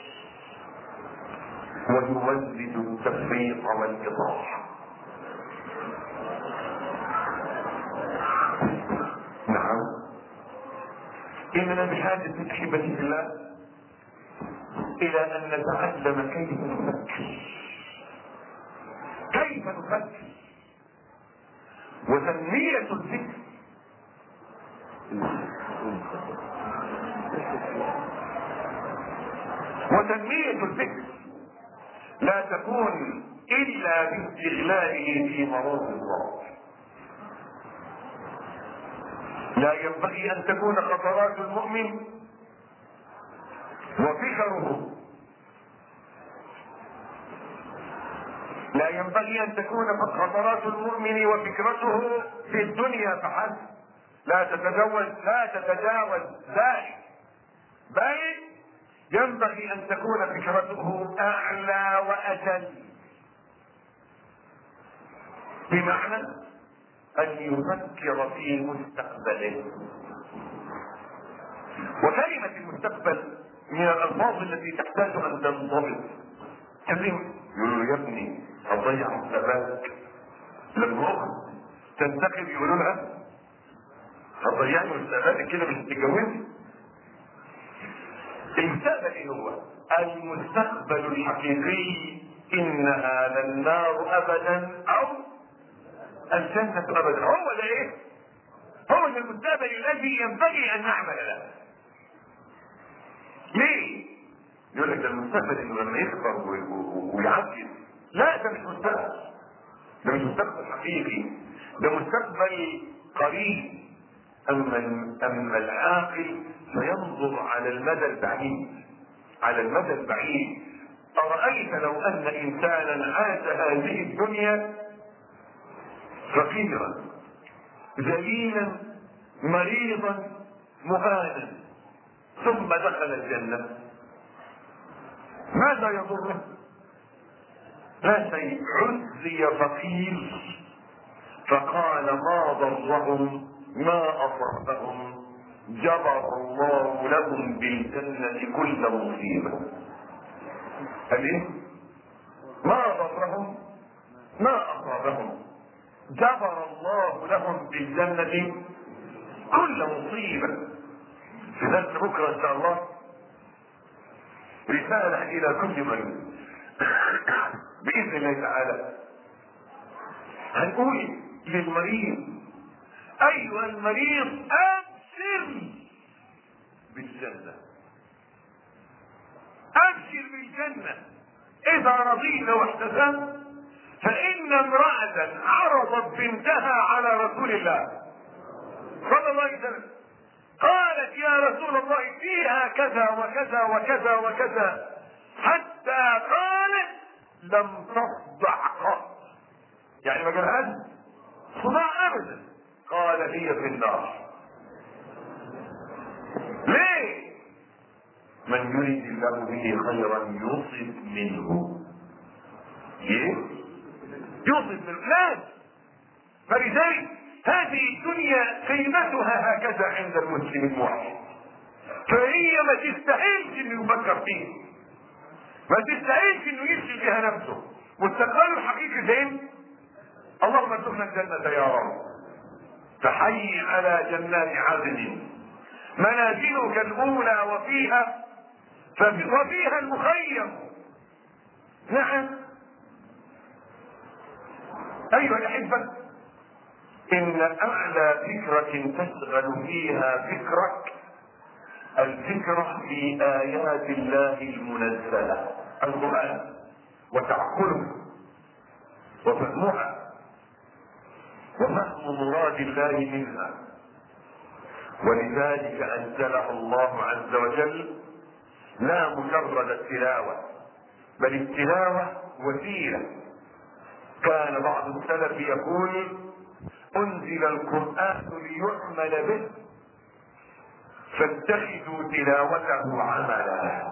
ويولد التفريط والايضاح نعم اننا بحاجه احبتي في الله الى ان نتعلم كيف نفكر كيف نفكر وتنمية الفكر وتنمية الفكر لا تكون إلا باستغلاله في مرض الله لا ينبغي أن تكون خطرات المؤمن وفكره لا ينبغي ان تكون خطرات المؤمن وفكرته في الدنيا فحسب لا تتجاوز لا تتجاوز ذلك بل ينبغي ان تكون فكرته اعلى واجل بمعنى ان يفكر في مستقبله وكلمة المستقبل من الألفاظ التي تحتاج أن تنضبط كلمة يقولوا يا ابني هتضيع مستقبلك لما أخت تنتخب يقولوا لها هتضيعي مستقبلك كده مش هتتجوزي المستقبل ايه هو؟ المستقبل الحقيقي إنها لا النار أبدا أو الجنة أبدا هو ده إيه؟ هو ده المستقبل الذي ينبغي أن نعمل له ليه؟ يقول لك ده المستقبل انه لما يكبر و- و- ويعجز لا ده مش مستقبل ده مش مستقبل حقيقي ده مستقبل قريب اما اما العاقل فينظر على المدى البعيد على المدى البعيد ارايت لو ان انسانا عاش هذه الدنيا فقيرا ذليلا مريضا مهانا ثم دخل الجنة ماذا يضره؟ لا شيء عزي فقير فقال ما ضرهم ما أصابهم جبر الله لهم بالجنة كل مصيبة قال ايه؟ ما ضرهم ما أصابهم جبر الله لهم بالجنة كل مصيبة في درس بكرة إن شاء الله رسالة إلى كل من بإذن الله تعالى هنقول للمريض أيها المريض أبشر بالجنة أبشر بالجنة إذا رضيت واحتسبت فإن امرأة عرضت بنتها على رسول الله صلى الله عليه وسلم قالت يا رسول الله فيها كذا وكذا وكذا وكذا حتى قالت لم تصدع قط يعني ما قالهاش صداع ابدا قال هي في النار ليه من يريد الله به خيرا يصب منه ايه يصب منه لا فلذلك هذه الدنيا قيمتها هكذا عند المسلم الواحد فهي ما تستاهلش انه يفكر فيه ما تستاهلش انه يشغل بها نفسه واستقباله الحقيقي فين؟ اللهم ارزقنا الجنة يا رب فحي على جنات عدن منازلك الأولى وفيها ففي وفيها المخيم نعم أيها الأحبة إن أعلى فكرة تشغل فيها فكرك الفكرة في آيات الله المنزلة القرآن وتعقله وفهمها وفهم مراد الله منها ولذلك أنزلها الله عز وجل لا مجرد التلاوة بل التلاوة وسيلة كان بعض السلف يقول أنزل القرآن ليعمل به فاتخذوا تلاوته عملا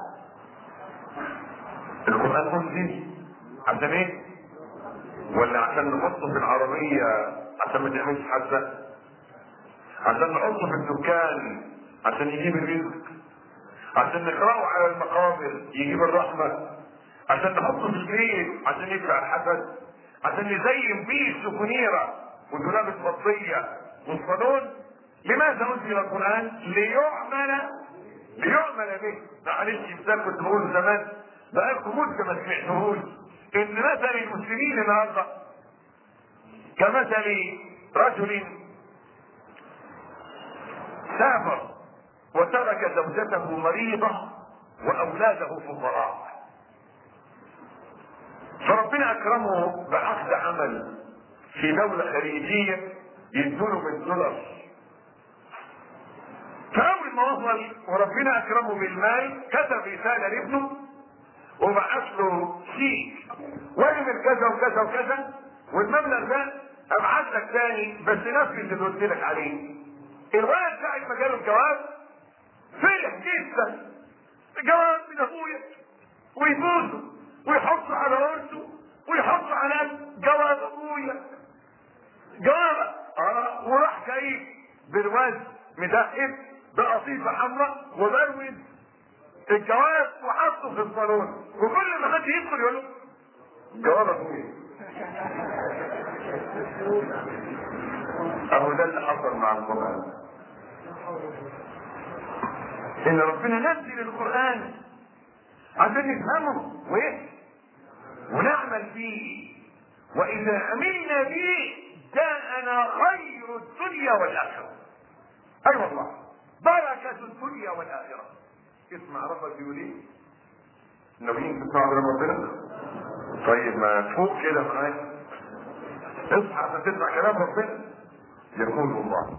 القرآن أنزل عشان ايه؟ ولا عشان نحطه في العربية عشان ما تعملش حادثة؟ عشان نحطه في الدكان عشان يجيب الرزق عشان نقرأه على المقابر يجيب الرحمة عشان نحطه في البيت عشان يدفع الحسد عشان نزين بيه السكونيرة والدولاب الفضية والصالون لماذا أنزل القرآن؟ ليعمل ليعمل به معلش مثال كنت بقول زمان بقالكم مدة ما سمعتهوش إن مثل المسلمين النهارده كمثل رجل سافر وترك زوجته مريضة واولاده فقراء فربنا اكرمه بعقد عمل في دولة خليجية يدوله من دولار فاول ما وصل وربنا اكرمه بالمال كتب رسالة لابنه وبعث له شيك واعمل كذا وكذا وكذا والمبلغ ده ابعت لك تاني بس نفذ اللي قلت لك عليه الولد ساعة ما جاله الجواب فرح جدا جواب من ابويا ويبوسه ويحط على راسه ويحط على قلبه. جواب ابويا جواب اه وراح جاي برواز مدهب بقصيصه حمراء وبروز الجواب وحطه في الصالون وكل ما حد يدخل يقول له جواب ابويا اهو ده اللي حصل مع القران ان ربنا نزل القران عشان نفهمه وايه ونعمل فيه واذا عملنا به جاءنا خير الدنيا والاخره اي أيوة والله بركه الدنيا والاخره اسمع ربك بيقول ايه ناويين تسمعوا كلام ربنا طيب ما تفوق كده معايا اصحى عشان تسمع كلام ربنا يقول الله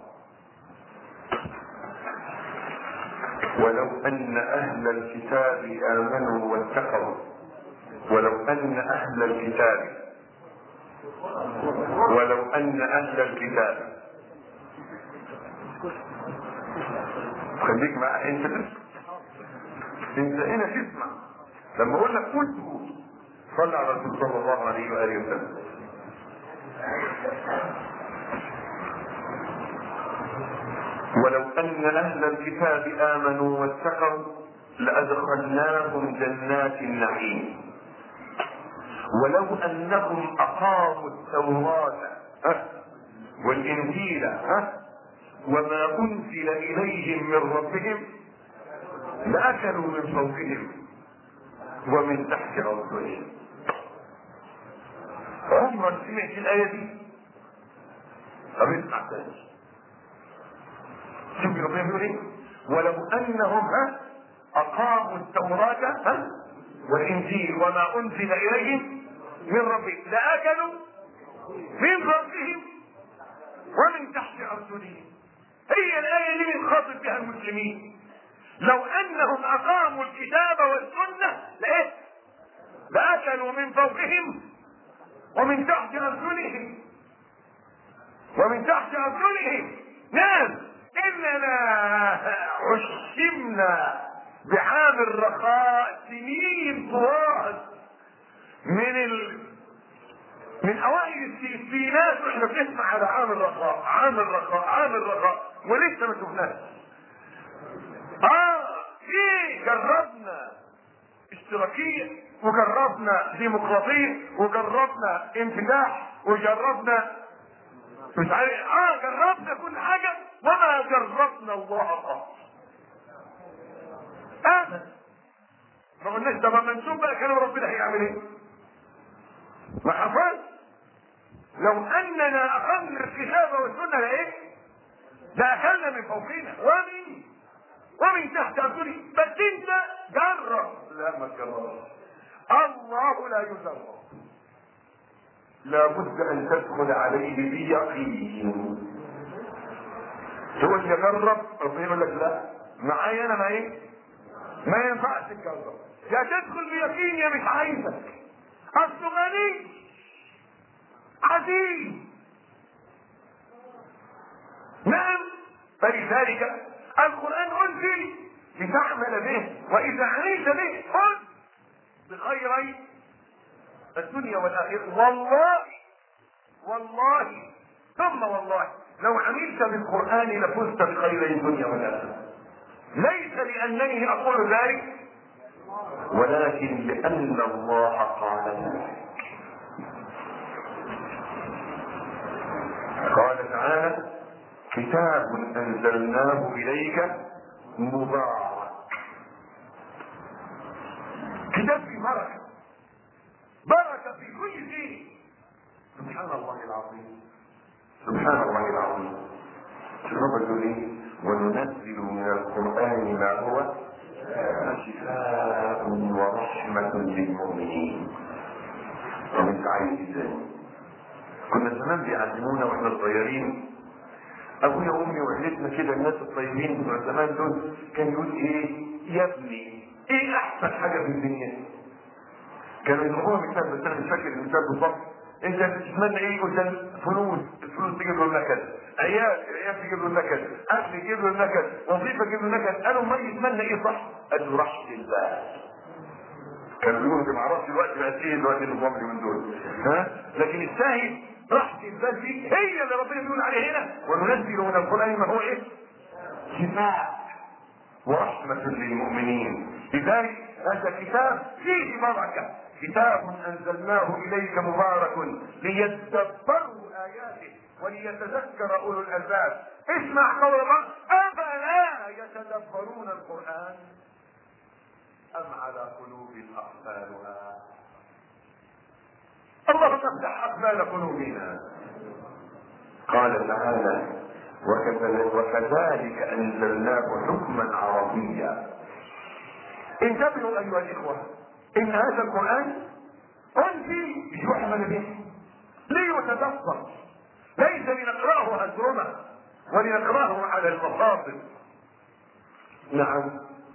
ولو ان اهل الكتاب امنوا واتقوا ولو ان اهل الكتاب ولو ان اهل الكتاب خليك معايا انت تسمع انت هنا تسمع لما اقول لك قلت قول صلى على الرسول صلى الله عليه واله وسلم ولو ان اهل الكتاب امنوا واتقوا لادخلناهم جنات النعيم ولو انهم اقاموا التوراه ها والانجيل ها وما انزل اليهم من ربهم لاكلوا من فوقهم ومن تحت ارجلهم عمرك سمعت الايه دي طب اسمع تاني شوف ربنا بيقول ايه ولو انهم ها اقاموا التوراه ها والانجيل وما انزل اليهم من ربهم لاكلوا من فوقهم ومن تحت ارجلهم هي الايه اللي بنخاطب بها المسلمين لو انهم اقاموا الكتاب والسنه لايه لاكلوا من فوقهم ومن تحت ارجلهم ومن تحت ارجلهم نعم اننا عشمنا بعام الرخاء سنين طوال من ال... من اوائل الستينات واحنا بنسمع على عام الرخاء عام الرخاء عام الرخاء ولسه ما شفناش اه ايه جربنا اشتراكية وجربنا ديمقراطية وجربنا انفتاح وجربنا مش عارف اه جربنا كل حاجة وما جربنا الله قط ابدا ما قلناش ده ما نشوف بقى كلام ربنا هيعمل ايه ما حصل لو اننا اخذنا الكتاب والسنه لايه لاكلنا من فوقنا ومن ومن تحت ارجلنا بس انت جرب لا ما تجربش الله لا يجرب لابد ان تدخل عليه بيقين تقول لي جرب ربنا يقول لك لا معايا انا ما ايه ما ينفعش تجرب يا تدخل بيقين يا مش عايزك اصله غني عزيز نعم فلذلك القرآن أنزل لتعمل به وإذا عملت به قل بخيري الدنيا والآخرة والله والله ثم والله لو عملت بالقرآن لفزت بخيري الدنيا والآخرة ليس لأنني أقول ذلك ولكن لأن الله قال ذلك قال تعالى كتاب أنزلناه إليك مبارك كتاب في بركة بركة في كل شيء سبحان الله العظيم سبحان الله العظيم شوف يقول ايه وننزل من القرآن ما هو شفاء للمؤمنين طب انت عايز ازاي كنا زمان بيعلمونا واحنا صغيرين ابويا وامي وعيلتنا كده الناس الطيبين بتوع زمان دول كان يقول ايه يا ابني ايه احسن حاجه في الدنيا كانوا يضربوها مثال بس انا مش فاكر المثال بالظبط انت بتتمنى ايه يقول ده فلوس الفلوس تجيب له النكد عيال عيال تجيب له النكد اكل يجيب له النكد وظيفه تجيب له النكد قالوا ما يتمنى ايه صح قال له راحه البال كانوا بيقولوا انت ما اعرفش الوقت بقى ايه الوقت النظام اللي من دول ها لكن الشاهد راحه البال دي هي اللي ربنا بيقول عليها هنا وننزل من القران ما هو ايه؟ شفاء ورحمه للمؤمنين لذلك هذا كتاب فيه بركه كتاب انزلناه اليك مبارك ليتدبروا اياته وليتذكر اولو الالباب اسمع قول الله افلا يتدبرون القران ام على قلوب اقفالها اللهم افتح اقبال قلوبنا قال تعالى وكذلك, وكذلك انزلناه حكما عربيا انتبهوا ايها الاخوه ان هذا القران انزل يحمل به ليتدبر ليس لنقراه هزرمه ولنقراه على المصاصب نعم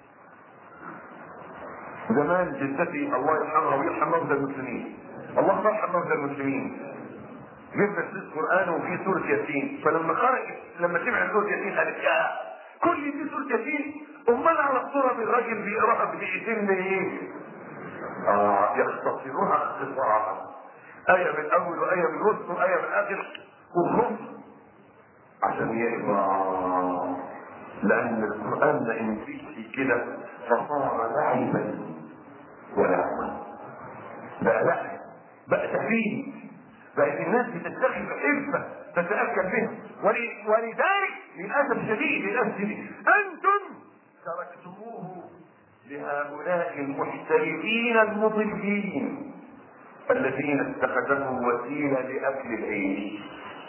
زمان جدتي الله يرحمها ويرحم موتى المسلمين الله يرحم موتى المسلمين جبنا سورة قرآن وفي سورة ياسين فلما خرجت لما سمعت سورة ياسين قالت يا كل دي سورة ياسين امال على الصورة بالراجل بيقراها بدقيقتين من ايه؟ اه يختصرها اختصارا آية من أول وآية من وسط وآية من آخر وخلص عشان يقرا لأن القرآن ما يمسكش كده فصار لعبا ولهوا بقى لعب بقى تهريج بقت الناس بتتخذ حرفة تتأكد به ول- ولذلك للأسف الشديد للأسف الشديد أنتم تركتموه لهؤلاء المحترفين المضلين الذين اتخذوه وسيلة لأكل العيش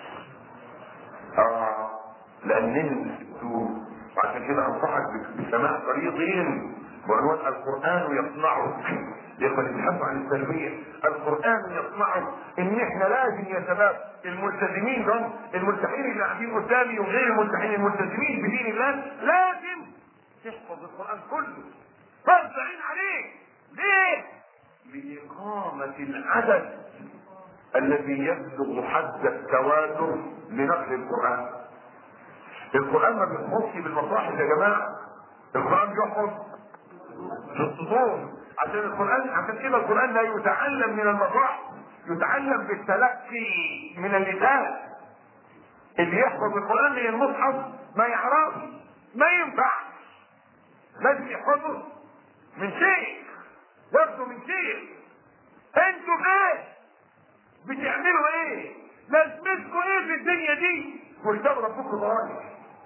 اه لأنهم سبتوه وعشان كده أنصحك بسماع طريقين وعنوان القرآن يصنعك يقبل الحث عن التربية القرآن يصنعك ان احنا لازم يا شباب الملتزمين دول الملتحين اللي قاعدين قدامي وغير الملتحين الملتزمين بدين الله لازم تحفظ القرآن كله فرض عين عليك ليه؟ لإقامة العدد الذي يبلغ حد التواتر لنقل القرآن القرآن ما بيحفظش بالمصاحف يا جماعة القرآن بيحفظ في الصدور عشان القرآن عشان كده القرآن لا يتعلم من المصاحف يتعلم بالتلقي من اللسان اللي يحفظ القرآن من المصحف ما يعرفش ما ينفع لازم يحفظه من شيء ياخده من شيء انتوا ايه بتعملوا ايه لازمتكم ايه في الدنيا دي وكتاب ربكم ضايع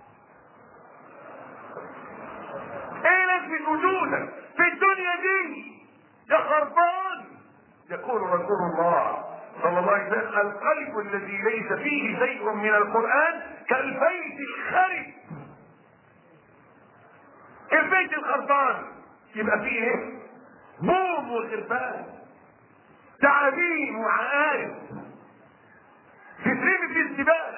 ايه لازمة وجودك في الدنيا دي يا خربان يقول رسول الله صلى الله عليه وسلم القلب الذي ليس فيه شيء من القرآن كالبيت الخرب البيت الخربان يبقى فيه ايه بوم وخربان تعابين وعقارب تترمي في الزبالة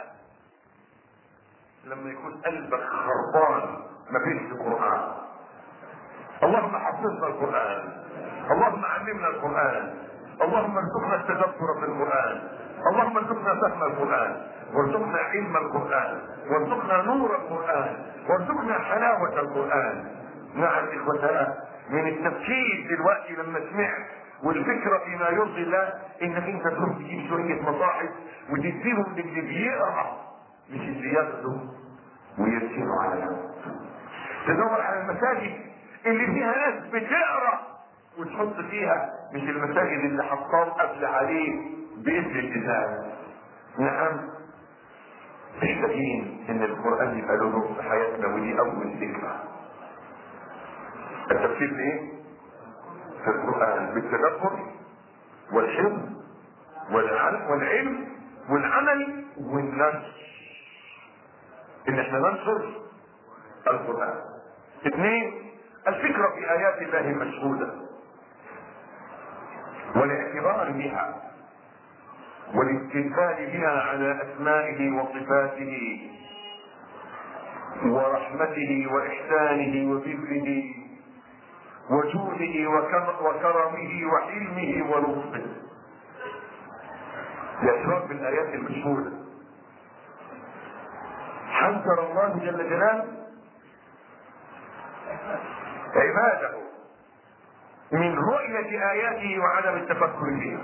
لما يكون قلبك خربان مفيش قرآن اللهم حفظنا القرآن اللهم علمنا القرآن اللهم ارزقنا التدبر في القرآن اللهم ارزقنا فهم القرآن وارزقنا علم القرآن وارزقنا نور القرآن وارزقنا حلاوة القرآن نعم إخوتنا من التفكير دلوقتي لما سمعت والفكرة فيما يرضي الله انك انت تروح تجيب شوية مصاحف وتديهم للي بيقرا مش اللي ياخده ويرسلوا على نفسه تدور على المساجد اللي فيها ناس بتقرا وتحط فيها مش المساجد اللي حطاه قبل عليه باسم الازاز نعم محتاجين ان القران يبقى له دور في حياتنا ودي اول ذكرى التفسير ايه في القران بالتدبر والحفظ والعلم والعلم والعمل والنشر ان احنا ننشر القران اثنين الفكرة في آيات الله مشهودة والاعتبار بها والاستدلال بها على اسمائه وصفاته ورحمته واحسانه وبره وجوده وكرمه وحلمه ولطفه الاعتراف بالايات المشهوده حذر الله جل جلاله عباده من رؤية آياته وعدم التفكر فيها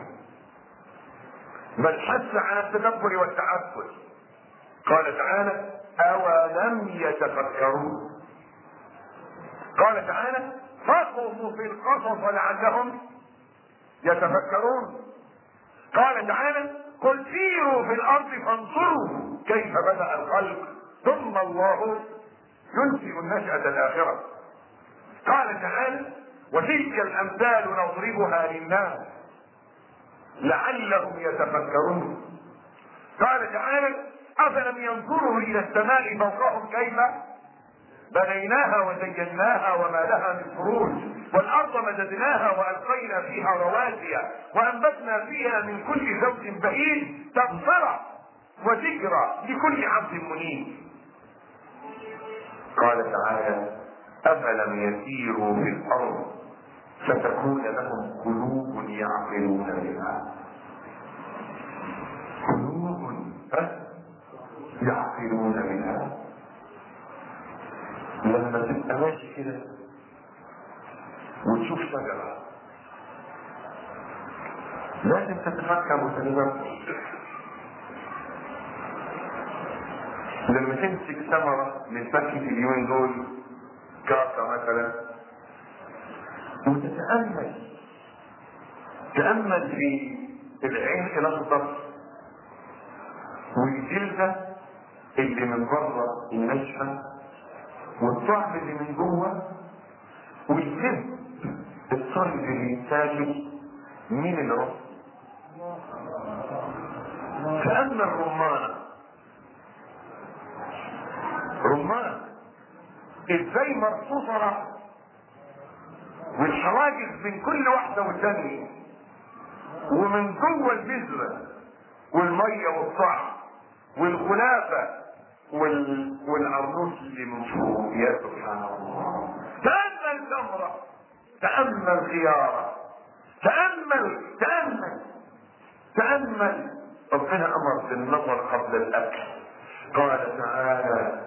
بل حث على التدبر والتعبد قال تعالى أولم يتفكروا قال تعالى فقصوا في القصص لعلهم يتفكرون قال تعالى قل سيروا في الأرض فانظروا كيف بدأ الخلق ثم الله ينشئ النشأة الآخرة قال تعالى وتلك الأمثال نضربها للناس لعلهم يتفكرون قال تعالى أفلم ينظروا إلى السماء فوقهم كيف بنيناها وزيناها وما لها من فروج والأرض مددناها وألقينا فيها رواسي وأنبتنا فيها من كل زوج بهيج تبصرة وذكرى لكل عبد منيب قال تعالى أفلم يسيروا في الأرض فتكون لهم قلوب يعقلون بها قلوب يعقلون بها لما تبقى ماشي كده وتشوف شجرة لازم تتفكر وتتذكر لما تمسك ثمرة من فاكهة اليومين دول كاسة مثلا وتتأمل تأمل في العين الأخضر والجلدة اللي من بره الناشفة والطعم اللي من جوه واللب الصلب اللي ساجد من الرب تأمل رمانة رمان ازاي مرصوصة رأس والحواجز من كل واحدة والثانية ومن جوه البذرة والمية والطعم والخلافة وال... والعروس اللي من فوق يا سبحان الله تأمل ثمرة تأمل خيارة تأمل تأمل تأمل ربنا أمر بالنظر قبل الأكل قال تعالى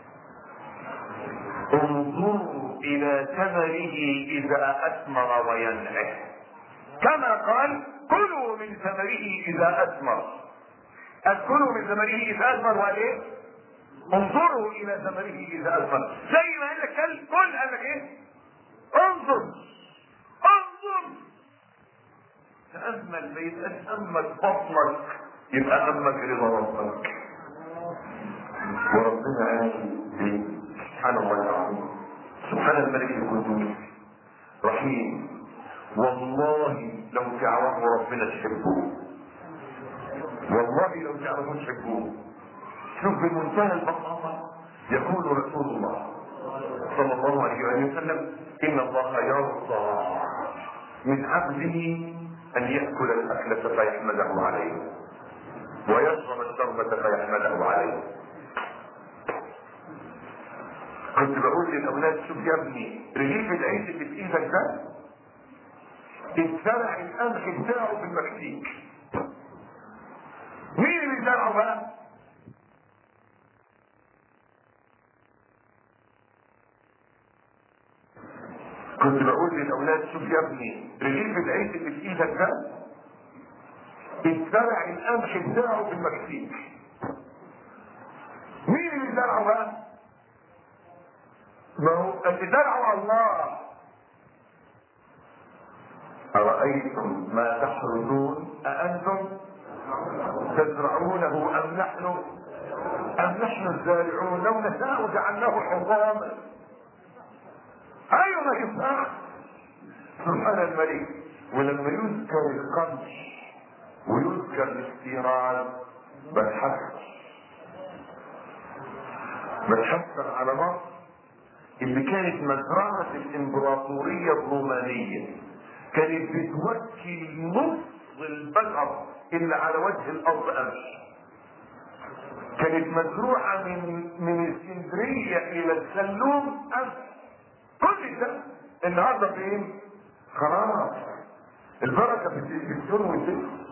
انظروا إلى ثمره إذا أثمر وينعه كما قال كلوا من ثمره إذا أثمر كلوا من ثمره إذا أثمر وإيه؟ انظروا إلى ثمره إذا أثمر زي ما قال لك كل كل قال لك إيه؟ انظر انظر تأمل ما يبقاش همك بطنك يبقى همك رضا ربك وربنا قال سبحان الله العظيم سبحان الملك القدوس رحيم والله لو تعرفوا ربنا تحبوه والله لو تعرفوا تحبوه شوف بمنتهى البساطة يقول رسول الله صلى الله عليه وآله وسلم إن الله يرضى من عبده أن يأكل الأكلة فيحمده عليه ويشرب الشربة فيحمده عليه كنت بقول للاولاد شوف يا ابني رغيف العيش اللي في ايدك ده اتزرع القمح بتاعه في المكسيك مين اللي زرعه بقى؟ كنت بقول للاولاد شوف يا ابني رغيف العيش اللي في ايدك ده اتزرع القمح بتاعه في المكسيك مين اللي زرعه بقى؟ ما هو اللي زرعه الله أرأيتم ما تحرثون أأنتم تزرعونه أم نحن أم نحن الزارعون لو نشاء جعلناه حطاما أيوة ما يصح سبحان الملك ولما يذكر القمح ويذكر الاستيراد بتحسن بتحسن على مصر اللي كانت مزرعة الامبراطورية الرومانية كانت بتوكل نص البشر اللي على وجه الارض امس كانت مزروعة من من اسكندرية إلى السلوم أمس كل ده النهارده فين؟ خلاص البركة في التلفزيون والتلفزيون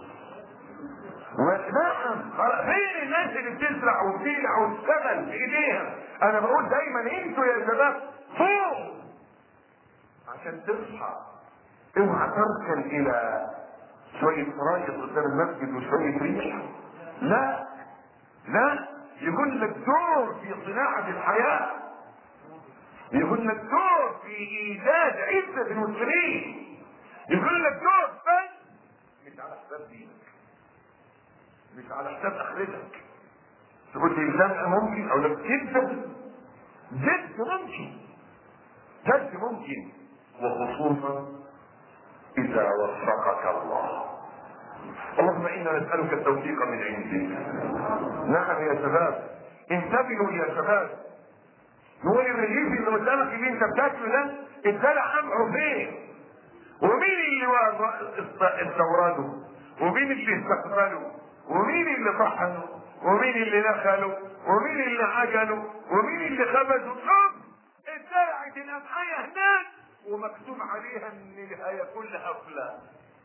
ونعم فين الناس اللي بتزرع وبتزرع وتشتغل بايديها انا بقول دايما انتوا يا شباب فوق عشان تصحى اوعى تركن الى شوية راية قدام المسجد وشوية ريح لا لا يكون لك دور في صناعة الحياة يكون لك دور في ايجاد عزة المسلمين يكون لك دور بس مش على حساب دينك مش على حساب اخرتك تقول لي لا ممكن او لا جدا جد ممكن جد ممكن وخصوصا اذا وفقك الله اللهم انا نسالك التوفيق من عندك نعم يا شباب انتبهوا يا شباب نقول الرغيف اللي قدامك اللي انت بتاكله ده اتزرع قمعه فين ومين اللي استورده ومين اللي استقبله ومين اللي طحنه ومين اللي نخله ومين اللي عجله ومين اللي خبزه شوف اتزرعت الامعايه هناك ومكتوب عليها ان هياكلها فلان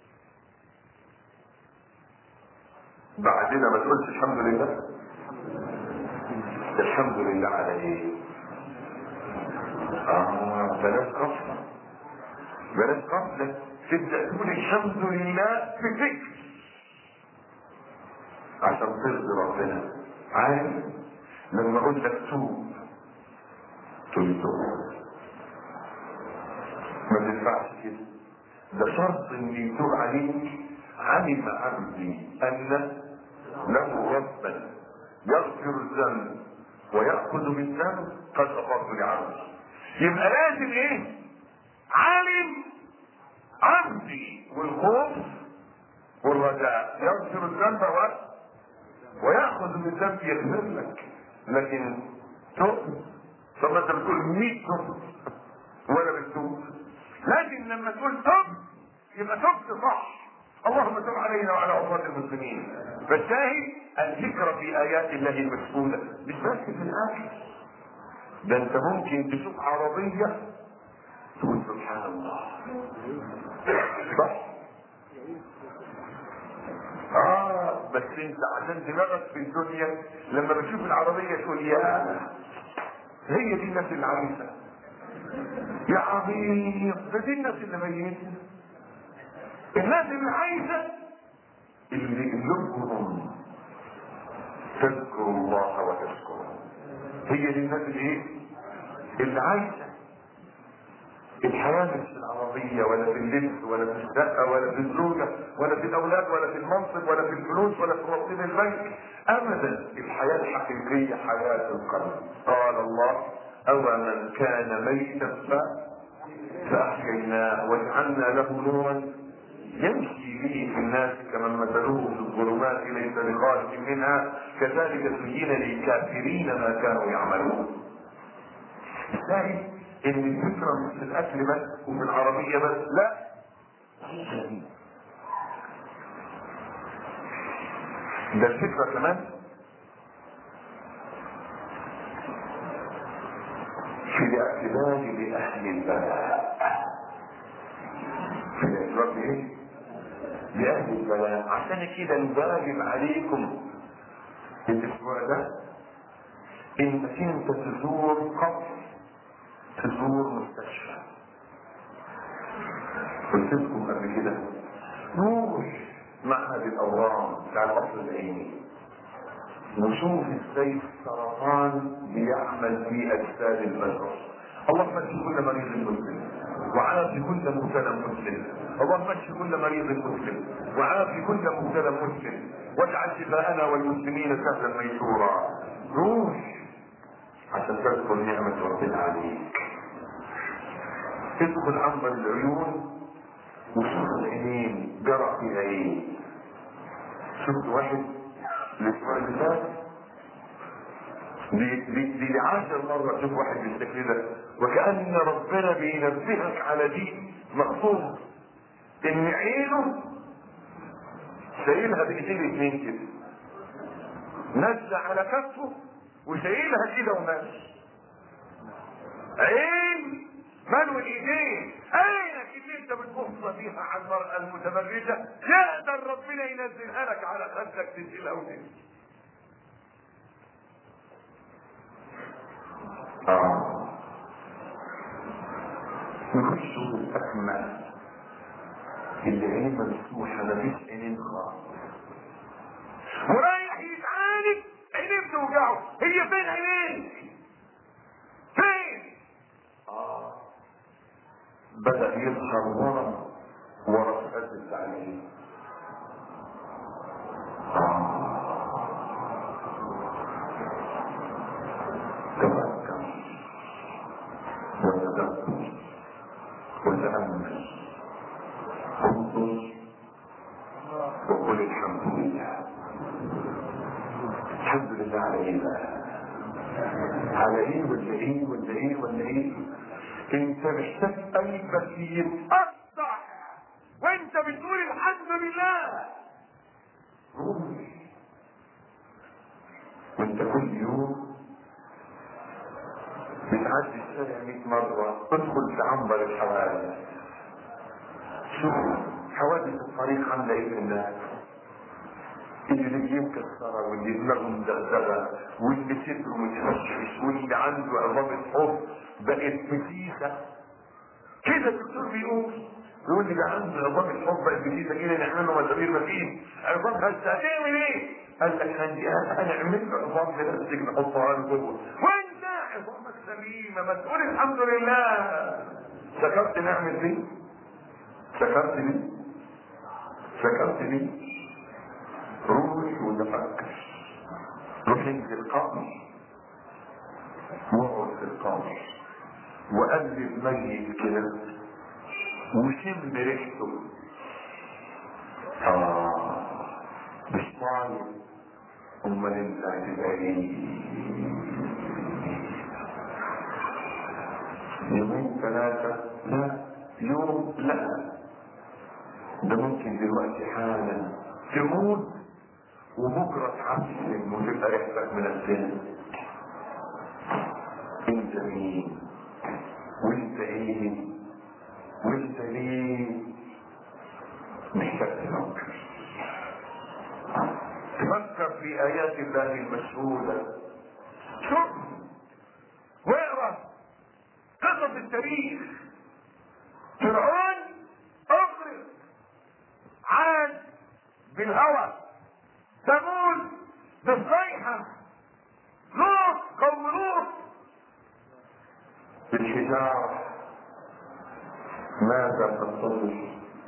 بعدنا ما تقولش الحمد لله الحمد لله على ايه اه بلاش غفله بلاش غفله تبدا تقول الحمد لله في ذكر عشان ترضي ربنا عارف لما اقول لك توب تقول توب ما تنفعش كده ده شرط ان يتوب عليك علم عبدي ان له ربا يغفر الذنب ويأخذ بالذنب قد غفرت لعبدي يبقى لازم ايه عالم عبدي والخوف والرجاء يغفر الذنب و... ويأخذ بالذنب يغفر لك لكن تؤمن طب انت بتقول 100 تب ولا بتتوب لكن لما تقول تب يبقى تبت صح اللهم تب علينا وعلى عصاة المسلمين فالشاهد الذكر في ايات الله المسؤولة مش بس في الاكل ده انت ممكن تشوف عربية تقول سبحان الله صح اه بس انت عشان دماغك في الدنيا لما بتشوف العربية تقول يا هي دي الناس اللي عايشة يا عظيم ده دي الناس اللي ميتة الناس اللي عايشة اللي قلوبهم تذكر الله وتشكره هي دي الناس اللي ايه اللي عايشة الحياة مش في العربية ولا في اللبس ولا في الشقة ولا في الزوجة ولا في الأولاد ولا في المنصب ولا في الفلوس ولا في رصيد البنك أبدا الحياة الحقيقية حياة القلب قال الله أو من كان ميتا فأحييناه وجعلنا له نورا يمشي به في الناس كمن مثلوه في الظلمات ليس بخارج منها كذلك زين للكافرين ما كانوا يعملون الثاني ان الفكرة مش في الاكل بس وفي العربية بس لا ده الفكرة كمان في الاعتماد لأهل البلاء في الاعتماد ايه؟ لأهل البلاء عشان كده الواجب عليكم الأسبوع ده إنك أنت تزور قبر تزور مستشفى قلت لكم قبل كده روح معهد الاورام بتاع القصر العيني وشوف ازاي السرطان بيعمل في اجساد البشر اللهم اشف كل مريض مسلم وعافي كل مبتلى مسلم اللهم اشف كل مريض مسلم وعافي كل مبتلى مسلم واجعل شفاءنا والمسلمين سهلا ميسورا روح عشان تذكر نعمة ربنا عليك تدخل عنبر العيون وشوف العينين جرى في عين شفت واحد الاسبوع اللي فات دي دي دي لعاشر مرة تشوف واحد بالشكل ده وكأن ربنا بينبهك على دي مقصود ان عينه شايلها بايدين اتنين كده نزل على كفه وشايلها كده وماشي عين ملو الايدين عينك اللي انت بتبص بيها على المرأة المتبرجة يقدر ربنا ينزلها لك على خدك تنزلها وتمشي اه نخش الأكمل اللي عينيه مفتوحة مفيش عينين خالص ورايح يتعالج عينيه بتوجعه هي فين عينيه؟ فين؟ اه بدأ يظهر ورم ورا فؤاد التعليم تفكر وتدبر وتأمل انظر وقل الحمد لله الحمد لله على ايه بقى على ايه ولا ايه ولا ايه ولا ايه انت محتاج قلبك يتقطع وانت بتقول الحمد لله روح وانت كل يوم بتعدي الشارع 100 مرة تدخل تعنبر الحوادث شوف حوادث الطريق عاملة ايه في الناس اللي رجليه مكسرة واللي دماغه مدغدغة واللي صدره متفشفش واللي عنده عظام حب بقت مسيسة كده الدكتور بيقول يقول لي ده عنده عظام الحب بقت مسيسة كده نعمله مزامير مفيش عظام هسه هتعمل ايه؟ قال لك عندي انا انا عملت عظام بلاستيك نحطها على جوه وانت عظامك سليمة ما تقول الحمد لله شكرت نعمة دي؟ شكرت دي؟ شكرت دي؟ روح وتفكر روح انزل قبر واقعد في القبر وقلب ميت كده وشم ريحته اه مش طالب امال انت هتبقى ايه يومين ثلاثة لا يوم لا ده ممكن دلوقتي حالا تموت وبكرة تعفن وتبقى ريحتك من السن انت مين وانت ايه وانت ليه محتاج تفكر تفكر في ايات الله المشهودة شوف واقرا قصص التاريخ فرعون اغرق عاد بالهوى ثمود بالصيحة لوط قوم لوط بالحجارة ماذا تنتظر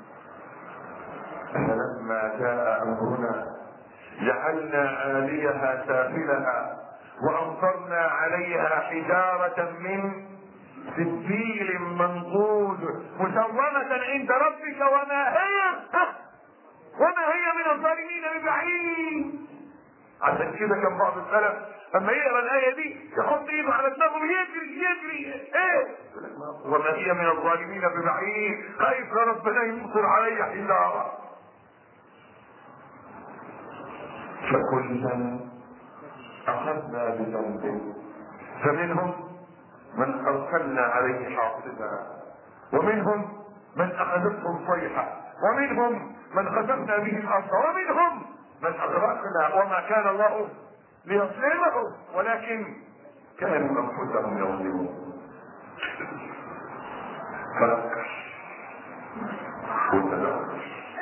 فلما جاء امرنا جعلنا عاليها سافلها وامطرنا عليها حجارة من سجيل منضود مسومة عند ربك وما هي وما هي من الظالمين ببعيد عشان كده كان بعض السلف اما يقرا الايه دي يحط ايده على دماغه يجري يجري ايه وما هي من الظالمين ببعيد خايف يا ربنا يمطر علي حجاره فكلا اخذنا بذنبه فمنهم من ارسلنا عليه حاصبا ومنهم من اخذتهم صيحه ومنهم من خسفنا به الارض ومنهم من اغرقنا وما كان الله ليظلمهم ولكن كانوا انفسهم يظلمون فذكر وتذكر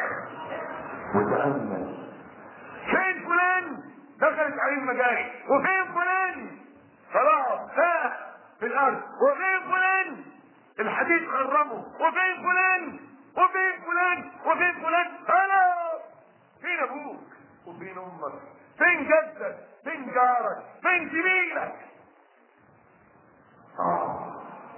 وتامل فين فلان دخلت عليه المجاري وفين فلان خلاص ها في الارض وفين فلان الحديد خرمه وفين فلان وفين فلان وفين فلان انا فين ابوك وفين امك فين جدك فين جارك فين زميلك آه.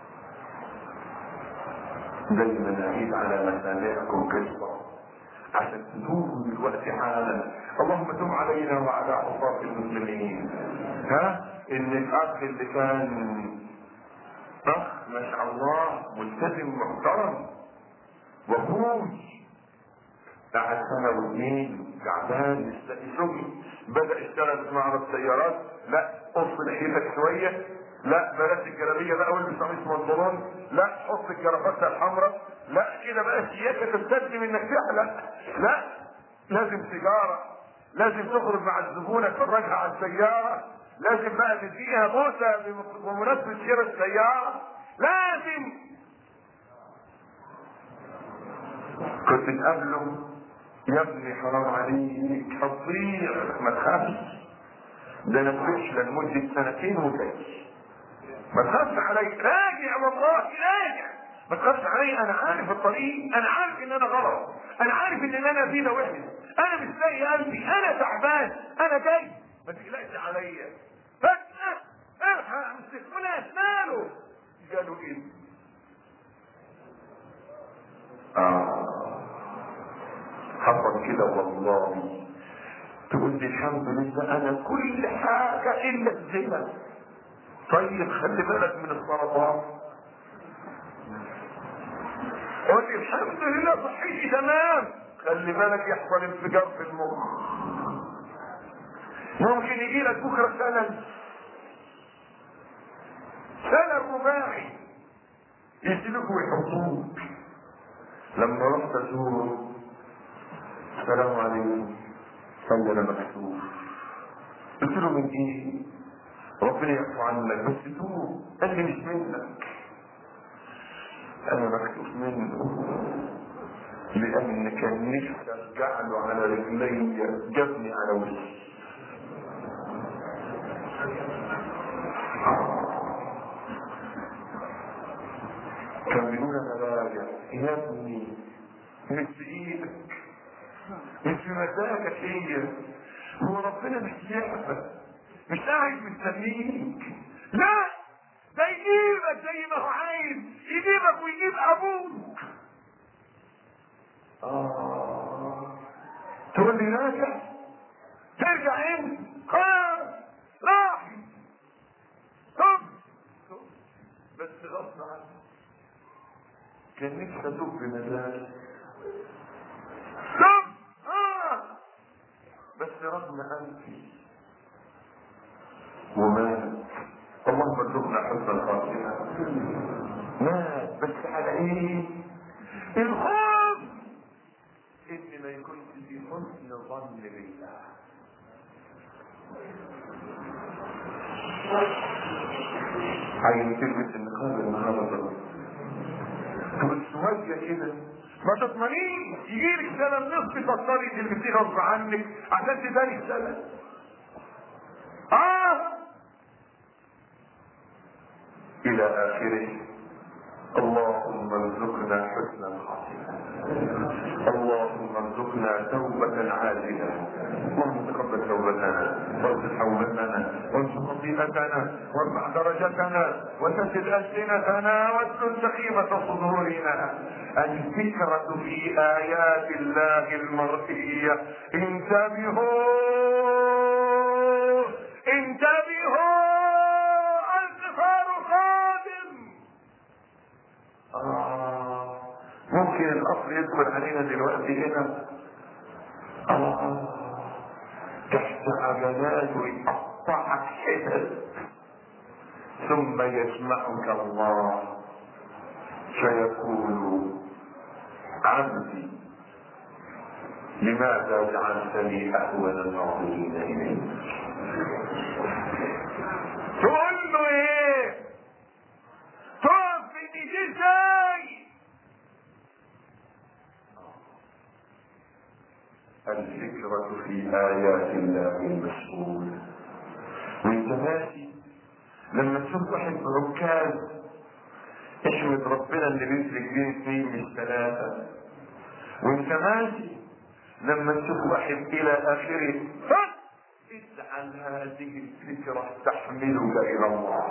دايما اعيد على مسامعكم قصه عشان تدوم دلوقتي حالا اللهم تب علينا وعلى عصاة المسلمين ها ان الاخ اللي كان اخ ما شاء الله ملتزم محترم وفوز قعد سنة واثنين تعبان يسوق بدأ يشتغل في معرض سيارات لا قص لحيتك شوية لا بلاش الجلابية بقى والبس قميص بنطلون لا حط الجرافته الحمراء لا كده بقى الشياكة تستلزم انك تحلق لا لازم سيجارة لازم تخرج مع الزبونة تفرجها على السيارة لازم بقى تديها بوسة بمناسبة شراء السيارة لازم كنت تقابله يا ابني حرام عليك هتضيع ما تخافش ده انا فشل لمدة سنتين وجاي ما تخافش علي راجع والله راجع ما تخافش علي انا عارف الطريق انا عارف ان انا غلط انا عارف ان انا فيه ده وحش انا مش لاقي قلبي انا تعبان انا جاي ما تقلقش عليا فجأة الحق امسك فلان ماله قالوا ايه آه حصل كده والله تقول لي الحمد لله انا كل حاجة الا الزنا طيب خلي بالك من السرطان قول لي الحمد لله صحتي تمام خلي بالك يحصل انفجار في المخ ممكن يجي لك بكره شلل شلل رباعي يسيبك ويحطوك لما رحت ازوره السلام عليكم صلي انا مكتوب قلت له من ايه ربنا يعفو عنك بس توب قال لي مش منك انا مكتوب منه لان كان نفسي ارجع له على رجلي جابني على وشي كان بيقول انا راجع يا ابني مش بايدك مش في مزاجك هي هو ربنا مش يعبد مش قاعد مستنيك لا ده يجيبك زي ما هو عايز يجيبك ويجيب ابوك آه تقول لي راجع ترجع امتى؟ خلاص راح طب بس غصب عنك كان نفسي اتوب بمزاجي طب اه بس رغم انفي ومات اللهم ارزقنا حسن الخاتمه مات بس على ايه؟ الخوف ان ما يكونش في حسن ظن بالله عايز تلبس النقاب النهارده تقول شويه كده ما تطمنيش يجيلك سلام نصف تضطري تلبسيه غصب عنك عشان تداري السلام اه الى اخره اللهم ارزقنا حسن الخاتمه اللهم ارزقنا توبة عاجلة اللهم تقبل توبتنا واغفر حوبتنا وانصر خطيئتنا وارفع درجتنا وسدد ألسنتنا واسلل سخيمة صدورنا الفكرة في آيات الله المرئية انتبهوا انتبهوا الكفار قادم آه ممكن القصر يدخل علينا دلوقتي هنا آه تحت عجلات ويقطعك حتت ثم يسمعك الله فيقول عبدي لماذا جعلتني اهون الناظرين اليك تقول له ايه تقف في ازاي الفكرة في آيات الله المسؤول وانت ماشي لما تشوف واحد بعكاز احمد ربنا اللي بيمسك بيه اثنين مش ثلاثة وانت ماشي لما تشوف واحد الى اخره اجعل هذه الفكرة تحملك الى الله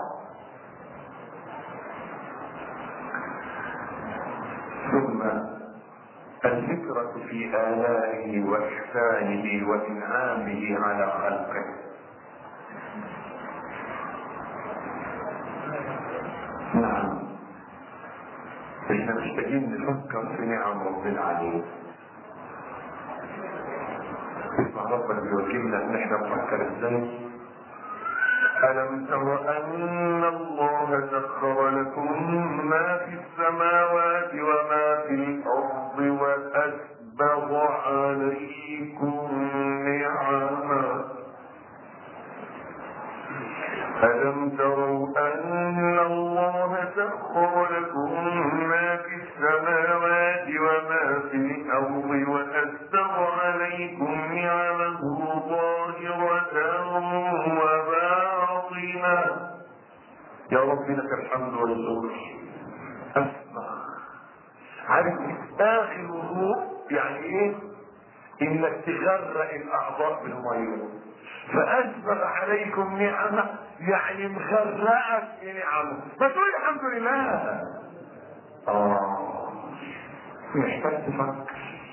ثم الفكرة في آلائه وإحسانه وإنعامه على خلقه نعم احنا محتاجين نفكر في نعم ربنا علينا اسمع ربك بيوكلنا ان احنا نفكر ازاي ألم تر أن الله سخر لكم ما في السماوات وما في الأرض وأسبغ عليكم نعمه ألم تروا أن الله سخر لكم ما في السماوات وما في الأرض وأسر عليكم نعمه ظاهرة وباطنة يا رب لك الحمد والشكر أسمع عارف آخر وضوء يعني إيه؟ إنك تغرق الأعضاء بالمية فأسبغ عليكم نعمة يعني مغرقك بنعمه فتقول الحمد لله آه محتاج تفكر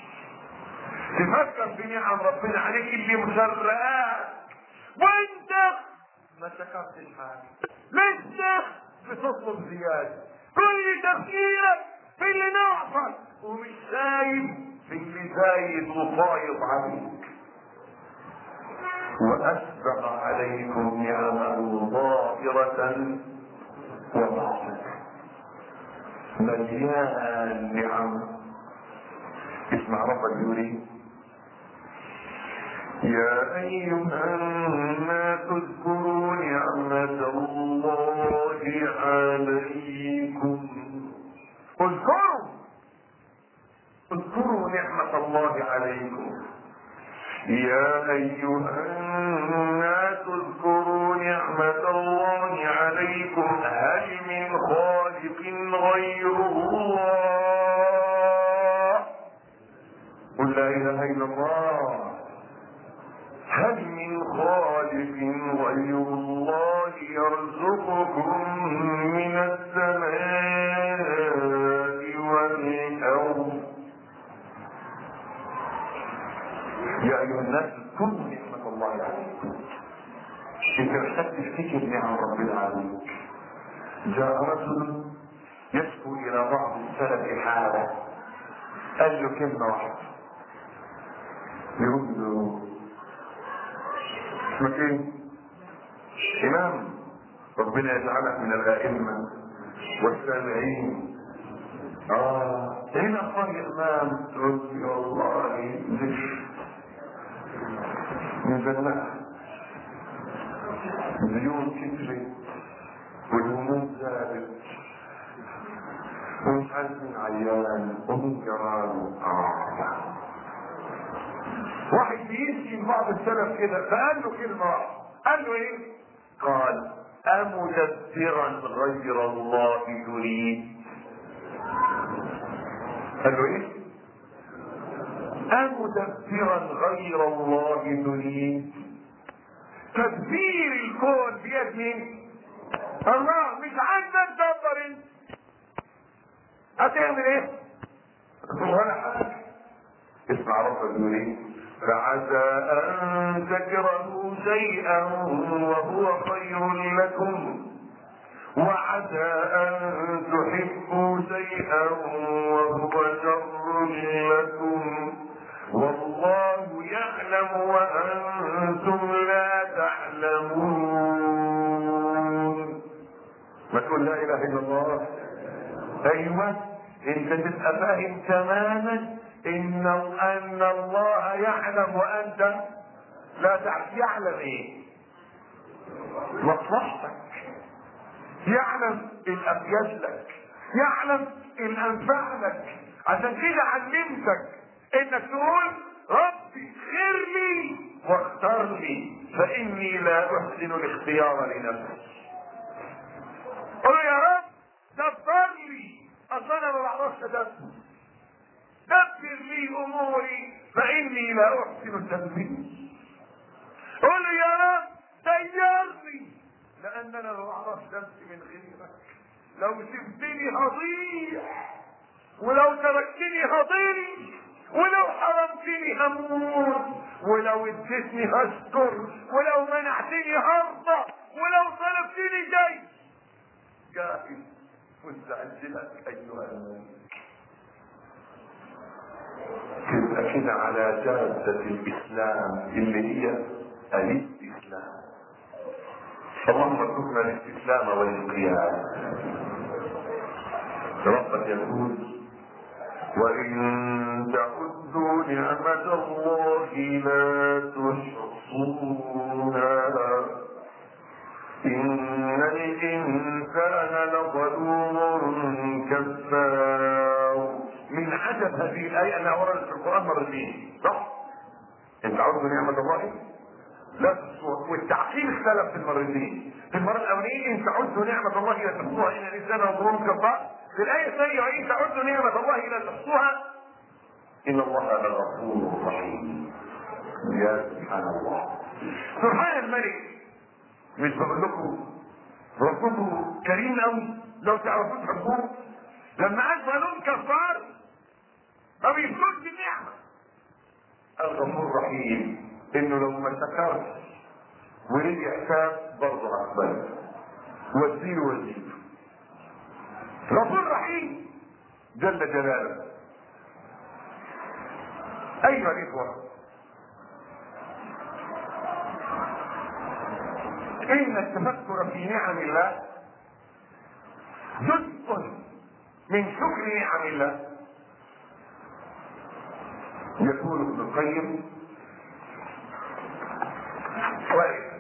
تفكر في نعم ربنا عليك اللي مغرقاك وانت ما شكرتش حاجة لسه بتطلب زيادة كل تفكيرك في اللي ناقصك ومش سايب في اللي زايد وفايض عليك وأسبغ عليكم نعمه ظاهرة وباطنة مليان نعم اسمع ربك يقول ايه يا أيها الناس اذكروا نعمة الله عليكم اذكروا اذكروا نعمة الله عليكم يا أيها الناس اذكروا نعمة الله عليكم هل من خالق غير الله قل لا إله إلا الله هل من خالق غير الله يرزقكم من السماء والأرض يا ايها الناس اذكروا نعمة الله عليكم انت محتاج تفتكر نعم ربنا عليك جاء رجل يشكو الى بعض السلف حاله قال له كلمة واحدة يقول له اسمك ايه؟ امام ربنا يجعلك من الائمة والسامعين اه هنا صار امام تقول لي والله ليش نزلنا الديون كترت والهموم زادت ومش عارف مين عيان ومين جران اه واحد بيشكي من بعض السلف كده فقال له كلمة واحدة قال له ايه؟ قال أمدبرا غير الله يريد قال له ايه؟ أمدبرا غير الله نريد تدبير الكون بيد مين؟ الله مش عايزك تدبر انت هتعمل ايه؟ ولا حاجة اسمع ربك يقول ايه؟ فعسى أن تكرهوا شيئا وهو خير لكم وعسى أن تحبوا شيئا وهو شر لكم والله يعلم وأنتم لا تعلمون ما تقول لا إله إلا الله أيوة أنت تبقى فاهم تماما إن أن الله يعلم وأنت لا تعلم يعلم إيه؟ مصلحتك يعلم الأبيض لك يعلم الأنفع لك عشان كده علمتك إنك تقول ربي اغفر لي واختار لي فإني لا أحسن الاختيار لنفسي قل يا رب دبر لي أصل أنا ما بعرفش أدبر دبر لي أموري فإني لا أحسن التدبير قل يا رب سيرني لان انا ما بعرفش امشي من غيرك لو سبتني هضيع ولو تركتني هضيع ولو حرمتني هموت ولو اديتني هشكر ولو منعتني هرضى ولو طلبتني جاي جاهز مستعد لك ايها الملك تبقى كده على جادة الإسلام اللي هي الاستسلام اللهم ارزقنا الاستسلام والانقياد ربك يقول وإن تعدوا نعمة الله لا تحصوها إن الإنسان لظلوم كفار من عجب هذه الآية أنها وردت في القرآن مرتين صح؟ إن تعدوا نعمة الله لا تحصوها والتعقيب اختلف في المرتين في المرة الأولانية إن تعدوا نعمة الله لا تحصوها إن الإنسان لظلوم كفار في الآية الثانية وإن تعدوا نعمة الله لا تحصوها إن الله لغفور رحيم يا سبحان الله سبحان الملك مش بقول لكم ربكم كريم قوي لو تعرفوا تحبوه لما قال ظلوم كفار ما بيشكرش النعمة الغفور رحيم انه لو ما شكرش ورجع حساب برضه هقبله واديله واديله غفور رحيم جل جلاله ايها الاخوه ان التفكر في نعم الله جزء من شكر نعم الله يقول ابن القيم طيب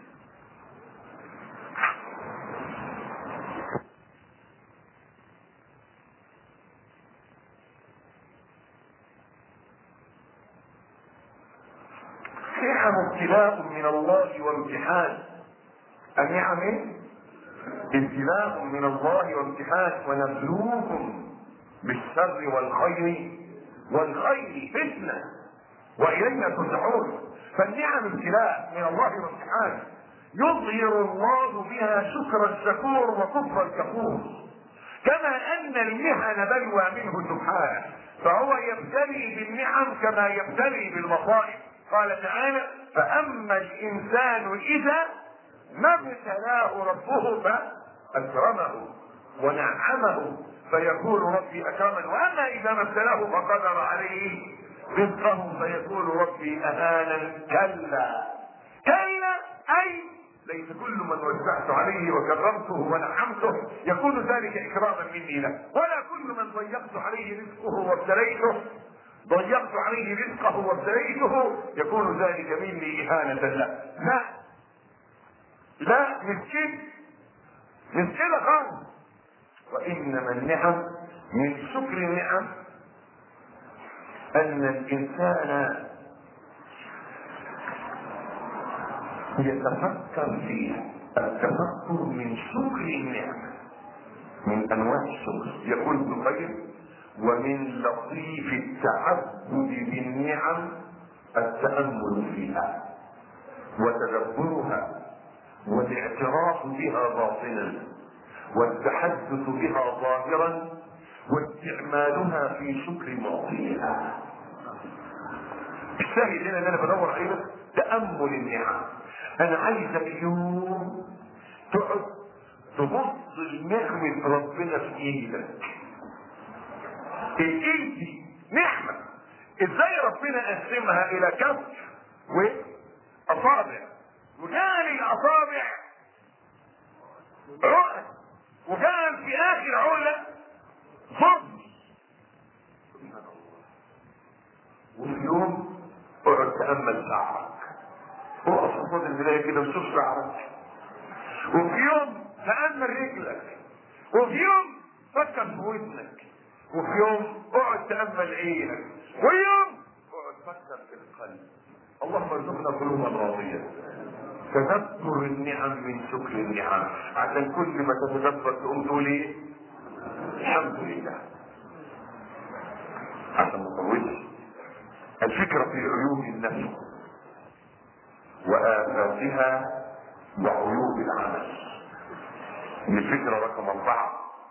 نعم ابتلاء من الله وامتحان النعم ايه؟ ابتلاء من الله وامتحان ونبلوكم بالشر والخير والخير فتنة وإلينا ترجعون فالنعم ابتلاء من الله وامتحان يظهر الله بها شكر الشكور وكفر الكفور كما أن المحن بلوى منه سبحانه فهو يبتلي بالنعم كما يبتلي بالمصائب قال تعالى فأما الإنسان إذا ما ابتلاه ربه فأكرمه ونعمه فيقول ربي أكرمن وأما إذا ما ابتلاه فقدر عليه رزقه فيقول ربي أهانا كلا كلا أي ليس كل من وسعت عليه وكرمته ونعمته يكون ذلك إكراما مني له ولا كل من ضيقت عليه رزقه وابتليته ضيقت عليه رزقه وابتليته يكون ذلك مني إهانة له لا لا مش كده مش كده خالص وإنما النعم من شكر النعم أن الإنسان يتفكر فيها التفكر من شكر النعمة من أنواع الشكر يقول ابن القيم ومن لطيف التعبد بالنعم التأمل فيها وتدبرها والاعتراف بها باطنا والتحدث بها ظاهرا واستعمالها في شكر معطيها الشاهد هنا اللي انا بدور عليه بس تامل النعم انا عايزك يوم تقعد تبص لنعمة ربنا في ايدك الايد دي نعمة ازاي ربنا قسمها الى كف واصابع وكان الاصابع عقد وكان في اخر عقلة ظلم وفي يوم اقعد تأمل شعرك اقف قصاد المراية كده وشوف شعرك وفي يوم تأمل رجلك وفي يوم فكر في ودنك وفي يوم اقعد تأمل عينك ويوم اقعد فكر في القلب اللهم ارزقنا قلوبا راضية تذكر النعم من شكر النعم عشان كل ما تتدبر تقوم تقول ايه الحمد لله عشان ما تطولش الفكرة في عيوب النفس وآفاتها وعيوب العمل من الفكرة رقم أربعة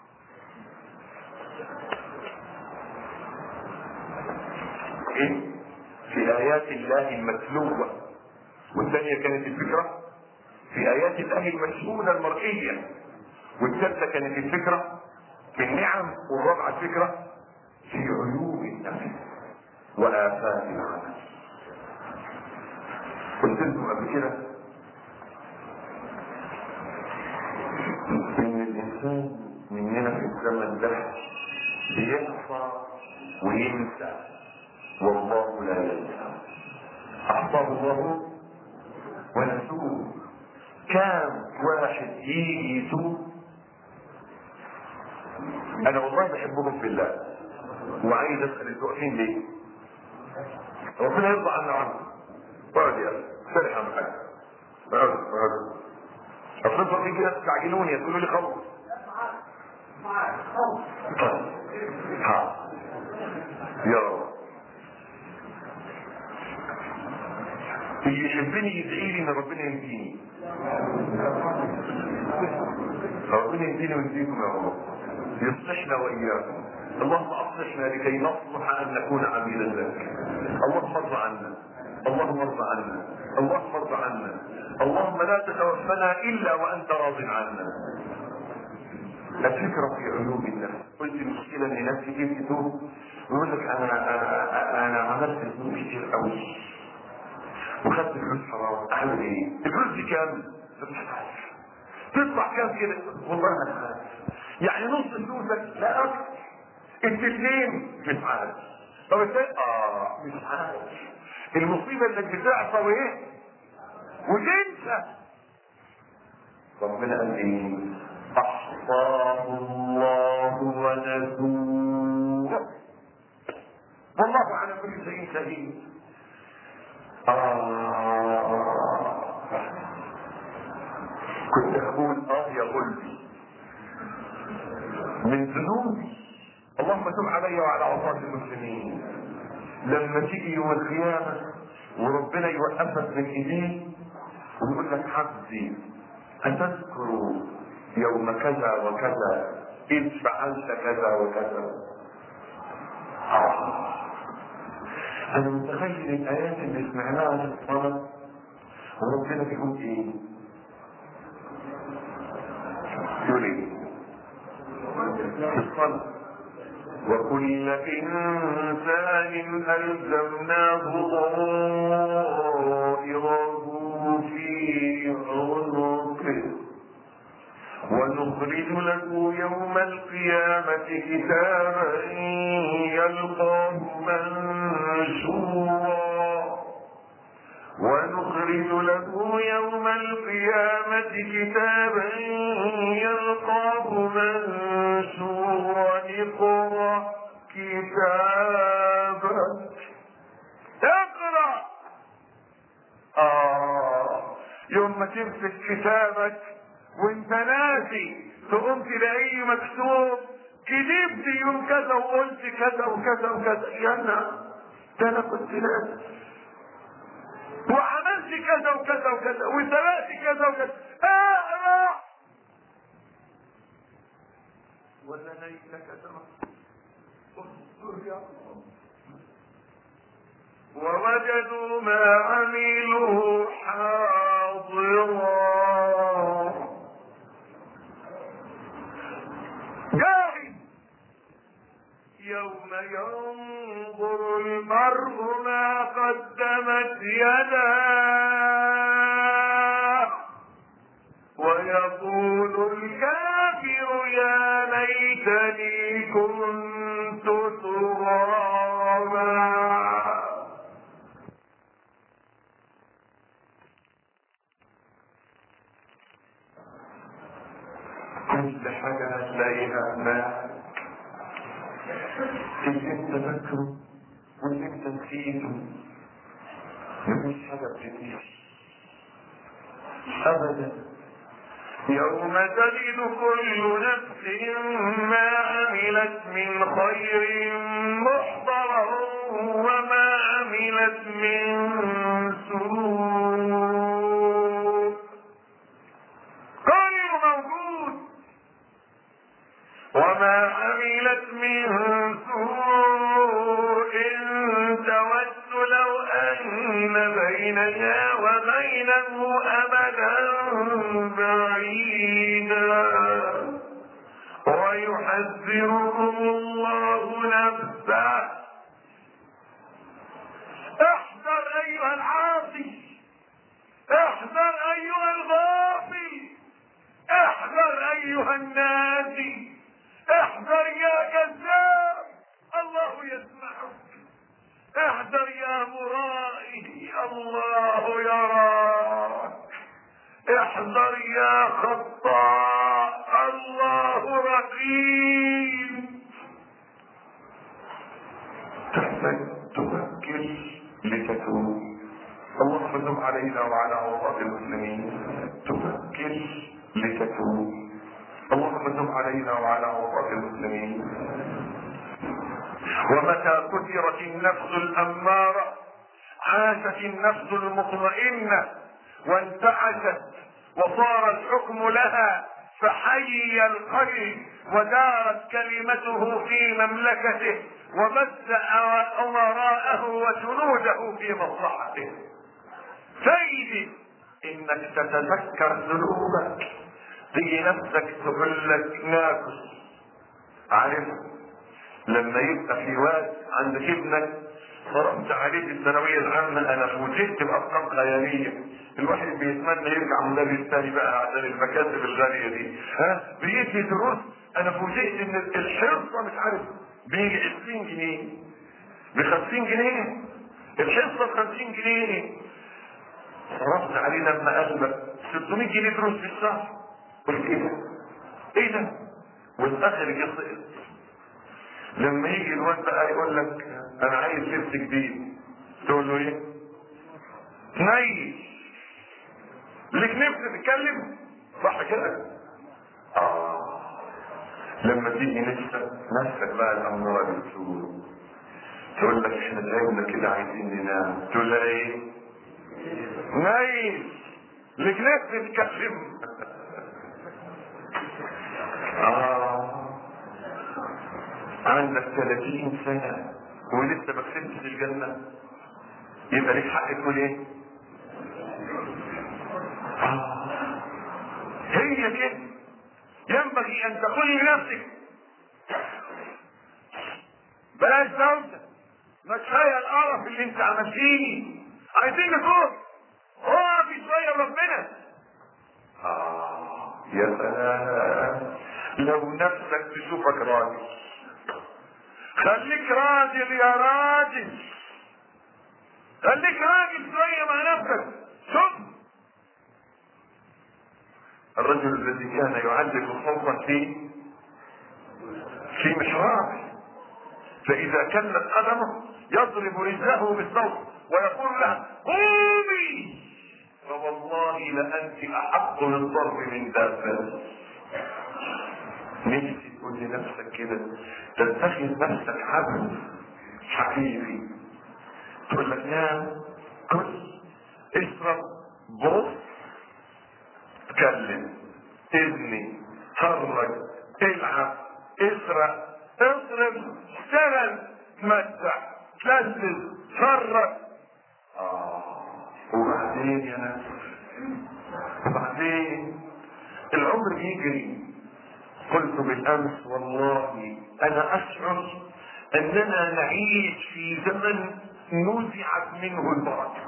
إيه؟ في آيات الله المتلوة والثانية كانت الفكرة في آيات الله المشهودة المرئية والثالثة كانت الفكرة في النعم والرابعة الفكرة في عيوب النفس وآفات العمل قلت لكم قبل كده ان الانسان مننا في الزمن ده بيحصى وينسى والله لا ينسى احصاه الله ونسوه كام واحد يجي يتوب انا والله بحبهم في الله وعايز اسال انتوا واقفين ليه؟ ربنا يرضى عنا وعنكم اقعد يا اخي سرح عن حاجه اقعد اقعد اصل انتوا واقفين كده تستعجلوني تقولوا لي خلص طيب ها يا رب اللي يحبني يدعي لي ان ربنا يهديني ربنا يهديني ويهديكم يا رب يصلحنا واياكم اللهم اصلحنا لكي نصلح ان نكون عبيدا لك اللهم ارضى عنا اللهم ارضى عنا اللهم ارضى عنا اللهم لا تتوفنا الا وانت راض عنا الفكرة في عيوب النفس قلت المشكلة ان نفسي كيف تتوب ويقول لك انا انا انا عملت ذنوب كتير قوي وخدت فلوس حرام اعمل ايه؟ الفلوس دي كام؟ مش عارف تطلع كام كده؟ والله انا عارف يعني نص فلوسك لا اكتر التلتين مش عارف طب ازاي؟ اه مش عارف المصيبة انك بتعصى وايه؟ وتنسى ربنا قال ايه؟ احصاه الله ونسوه والله على كل شيء شهيد آه. كنت اقول اه يا قلبي من ذنوبي اللهم تب علي وعلى عصاة المسلمين لما تيجي يوم القيامة وربنا يوقفك من ايديه ويقول لك حبي أتذكر يوم كذا وكذا إذ فعلت كذا وكذا آه. أنا متخيل الآيات اللي سمعناها في الصلاة وربنا بيقول إيه؟ يقول إيه؟ في الصلاة وكل إنسان ألزمناه طائره في عنقه ونخرج له يوم القيامة كتابا يلقاه منشورا ونخرج له يوم القيامة كتابا يلقاه منشورا اقرأ كتابك اقرأ آه يوم ما تمسك كتابك وانت ناسي تقوم تلاقيه مكتوب كذبت يوم كذا وقلت كذا وكذا وكذا يا انا ده انا كنت ناسي وعملت كذا وكذا وكذا وسرقت كذا وكذا اقرا ولا ليتك ترى اصبر يا الله ووجدوا ما عملوا حاضرا جاهد يوم ينظر المرء ما قدمت يداه ويقول الكافر يا ليتني كنت ترابا كل حاجة هتلاقيها ما اللي انت فاكره واللي انت نسيته مفيش حاجة بتتنسي أبدا يوم تجد كل نفس ما عملت من خير محضرا وما عملت من سوء كل موجود وما عملت من سوء تود لو أن بينها وبينه أبدا بعيدا ويحذرهم الله نفسه احذر يا خطاء الله رقيب تحتاج تفكر لتتوب اللهم تب علينا وعلى عورات المسلمين تفكر لتتوب اللهم تب علينا وعلى عورات المسلمين ومتى كثرت النفس الأمارة عاشت النفس المطمئنة وانتعشت وصار الحكم لها فحي القلب ودارت كلمته في مملكته ومس امراءه وجنوده في مصلحته سيدي انك تتذكر ذنوبك تيجي نفسك تقول لك ناكل عارف لما يبقى في واد عندك ابنك صرفت عليه في الثانويه العامه انا فوجئت بارقام خياليه الواحد بيتمنى يرجع مدرس تاني بقى عشان المكاتب الغاليه دي ها بيدي دروس انا فوجئت ان الحصه مش عارف بيجي 20 جنيه ب 50 جنيه الحصه ب 50 جنيه صرفت عليه لما اغلب 600 جنيه دروس في الشهر قلت ايه ده؟ ايه ده؟ والاخر يسقط لما يجي الواد بقى يقول لك انا عايز لبس جديد تقول له ايه؟ نيل ليك نفس تتكلم صح كده؟ اه لما تيجي نفسك نفسك بقى الامراض بالسوء تقول لك احنا تعبنا كده عايزين ننام تقول لها ايه؟ نايم ليك نفس تتكلم اه عندك 30 سنة ولسه ما كسبتش الجنة يبقى ليك حق تقول ايه؟ آه. هي كده ينبغي ان تقولي لنفسك بلاش زوجة ما كفاية القرف اللي انت عملتيه عايزين نفوق اقفي شوية ربنا آه يا سلام لو نفسك تشوفك راجل خليك راجل يا راجل خليك راجل شوية مع نفسك شوف الرجل الذي كان يعلق صوتا في في محراب فإذا كلت قدمه يضرب رجله بالصوت ويقول لها قومي فوالله لأنت أحق بالضرب من دابة نفسي تقول لنفسك كده تتخذ نفسك عبد حقيقي تقول لك نام كل اشرب بص اتكلم ابني خرج العب اسرق اصرف اشتغل تمتع تلذذ فرج اه وبعدين يا ناس وبعدين العمر بيجري قلت بالامس والله انا اشعر اننا نعيش في زمن نزعت منه البركه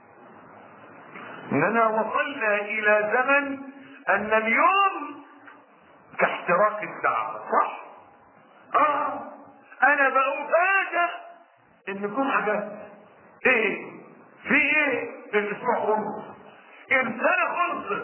اننا وصلنا الى زمن ان اليوم كاحتراق الساعه صح اه انا بأفاجأ ان كل حاجات ايه في ايه الاسبوع خلص السنه خلصت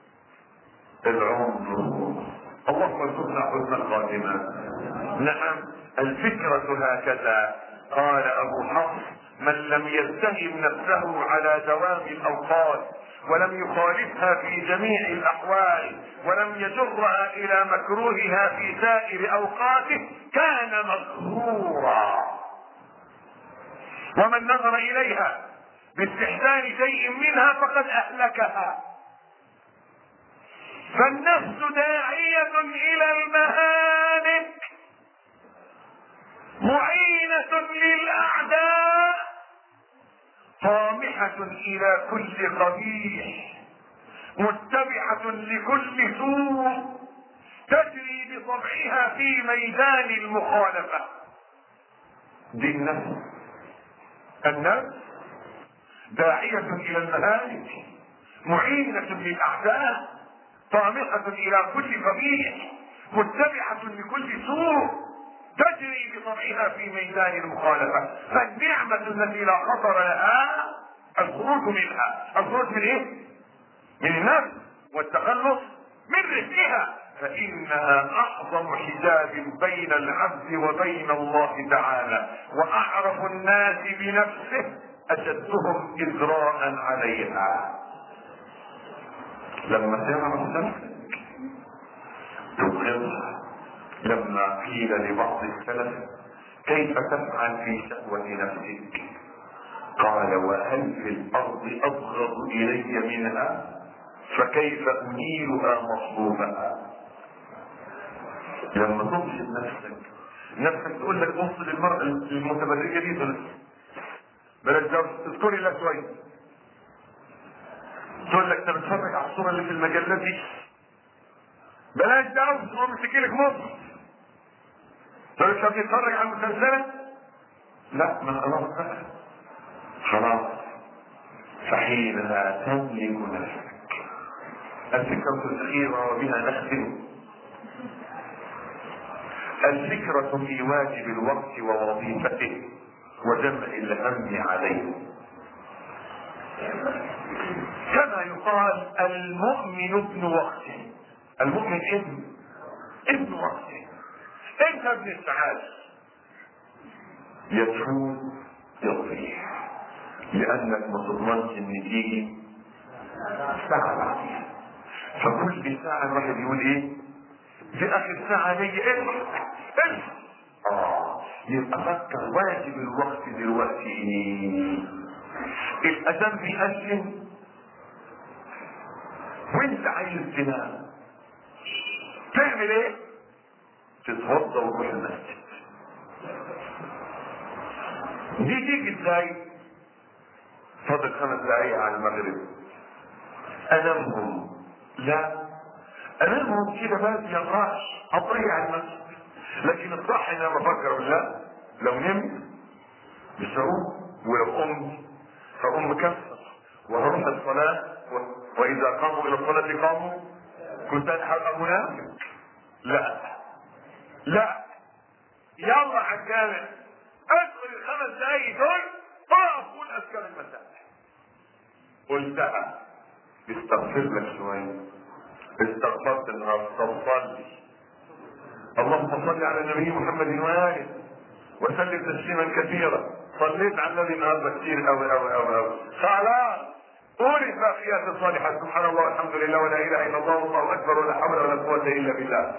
العمر اللهم ارزقنا حسن الخاتمه نعم الفكره هكذا قال ابو حفص من لم يتهم نفسه على دوام الاوقات ولم يخالفها في جميع الاحوال ولم يجرها الى مكروهها في سائر اوقاته كان مغرورا ومن نظر اليها باستحسان شيء منها فقد اهلكها فالنفس داعية الى المهالك معينة للاعداء طامحة الى كل قبيح متبعة لكل سوء تجري بطبعها في ميدان المخالفة دي النفس النفس داعية الى المهالك معينة للاعداء طامحة الى كل قبيح متبعة لكل سوء تجري بطبعها في ميدان المخالفة فالنعمة التي لا خطر لها الخروج منها الخروج من ايه؟ من النفس والتخلص من رزقها فإنها أعظم حجاب بين العبد وبين الله تعالى وأعرف الناس بنفسه أشدهم إجراء عليها لما تعرف نفسك تبغضها لما قيل لبعض السلف كيف تفعل في شهوة نفسك قال وهل في الأرض أبغض إلي منها فكيف أنيلها مصلوبها لما تبغض نفسك نفسك تقول لك بص للمرأة المتبرجة دي تقول بلاش ده تذكري لها شوية تقول لك انت بتتفرج على الصورة اللي في المجلات دي بلاش ده وامسكي لك مصر تقول لك بتتفرج على المسلسلات لا ما خلاص بقى خلاص فحينها تملك نفسك الفكرة الأخيرة وبها نختم الفكرة في واجب الوقت ووظيفته وجمع الهم عليه كما يقال المؤمن ابن وقته المؤمن ابن ابن وقته انت ابن السعادة يدخل يضيع لانك ما تضمنش ان تيجي ساعة بعدين فكل ساعة الواحد يقول ايه دي اخر ساعة ليا ايه ايه اه يبقى فكر واجب الوقت دلوقتي ايه الاذان بيأذن وانت عايز تنام تعمل ايه تتوضى وتروح المسجد دي تيجي ازاي فاضل خمس دقايق على المغرب انامهم لا انامهم كده بس يا غاش اضيع المسجد لكن الصح ان انا بفكر بالله لو نمت مش هقوم ولو قمت هقوم مكسر وهروح الصلاة و... واذا قاموا الى الصلاة قاموا كنت الحق منافق لا لا يلا عجالة ادخل الخمس دقايق دول اقف قول اذكار المساء قلتها استغفر لك شوية استغفرت النهارده طب صلي اللهم صل على النبي محمد واله وسلم تسليما كثيرا صليت على النبي النهارده كثير قوي قوي قوي قوي خلاص قول الباقيات الصالحات سبحان الله والحمد لله ولا اله الا الله والله اكبر ولا حول ولا قوه الا بالله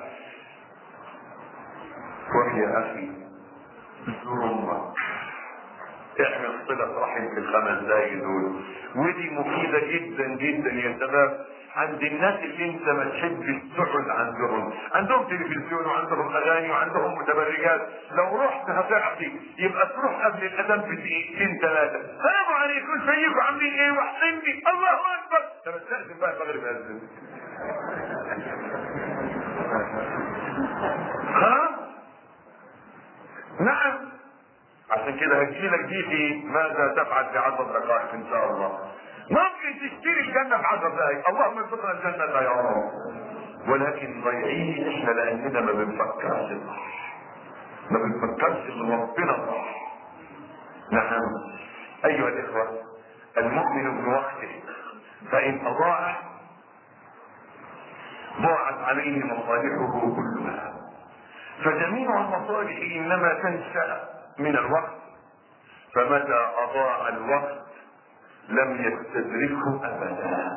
ويا اخي زور امك اعمل صلة رحم في الخمس دقايق دول ودي مفيدة جدا جدا يا شباب عند الناس اللي انت ما تحبش تقعد عندهم عندهم تلفزيون وعندهم اغاني وعندهم متبرجات لو رحت هتعطي يبقى تروح قبل الاذان بدقيقتين ثلاثه السلام عليكم ازيكم عاملين ايه وحشني الله اكبر طب استاذن بقى المغرب يأذن خلاص نعم عشان كده هجيلك دي في ماذا تفعل في عشر دقائق ان شاء الله ممكن تشتري الجنه في عشر دقائق اللهم ارزقنا الجنه يا رب ولكن ضايعين احنا لاننا ما بنفكرش صح ما بنفكرش ان ربنا صح نعم ايها الاخوه المؤمن بوقته فان اضاع ضاعت عليه مصالحه كلها فجميع المصالح انما تنشا من الوقت فمتى اضاع الوقت لم يستدركه ابدا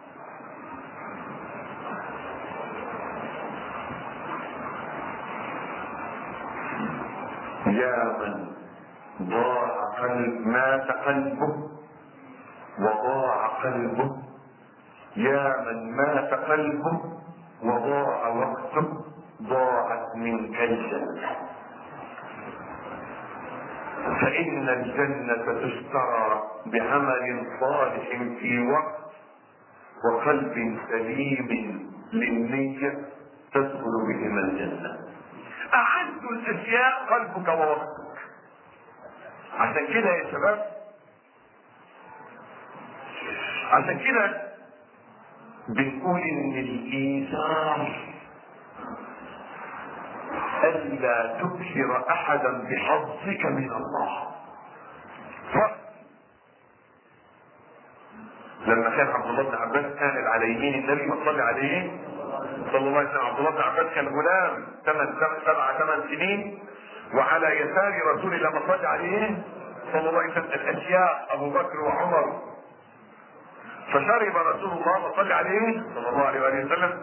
يا من ضاع قلب مات قلبه وضاع قلبه يا من مات قلبه وضاع وقته ضاعت منك الجنه فإن الجنة تشترى بعمل صالح في وقت وقلب سليم للنية تدخل بهما الجنة أعز الأشياء قلبك ووقتك عشان كده يا شباب عشان كده بنقول إن الإيثار ألا تبشر أحدا بحظك من الله ف... لما كان عبد الله بن عباس كان على يمين النبي ما صلى عليه صلى الله عليه وسلم عبد الله بن عباس كان غلام ثمان سبع ثمان سنين وعلى يسار رسول الله ما صلى عليه صلى الله عليه وسلم الاشياء ابو بكر وعمر فشرب رسول الله صلى عليه صلى الله عليه وآله وسلم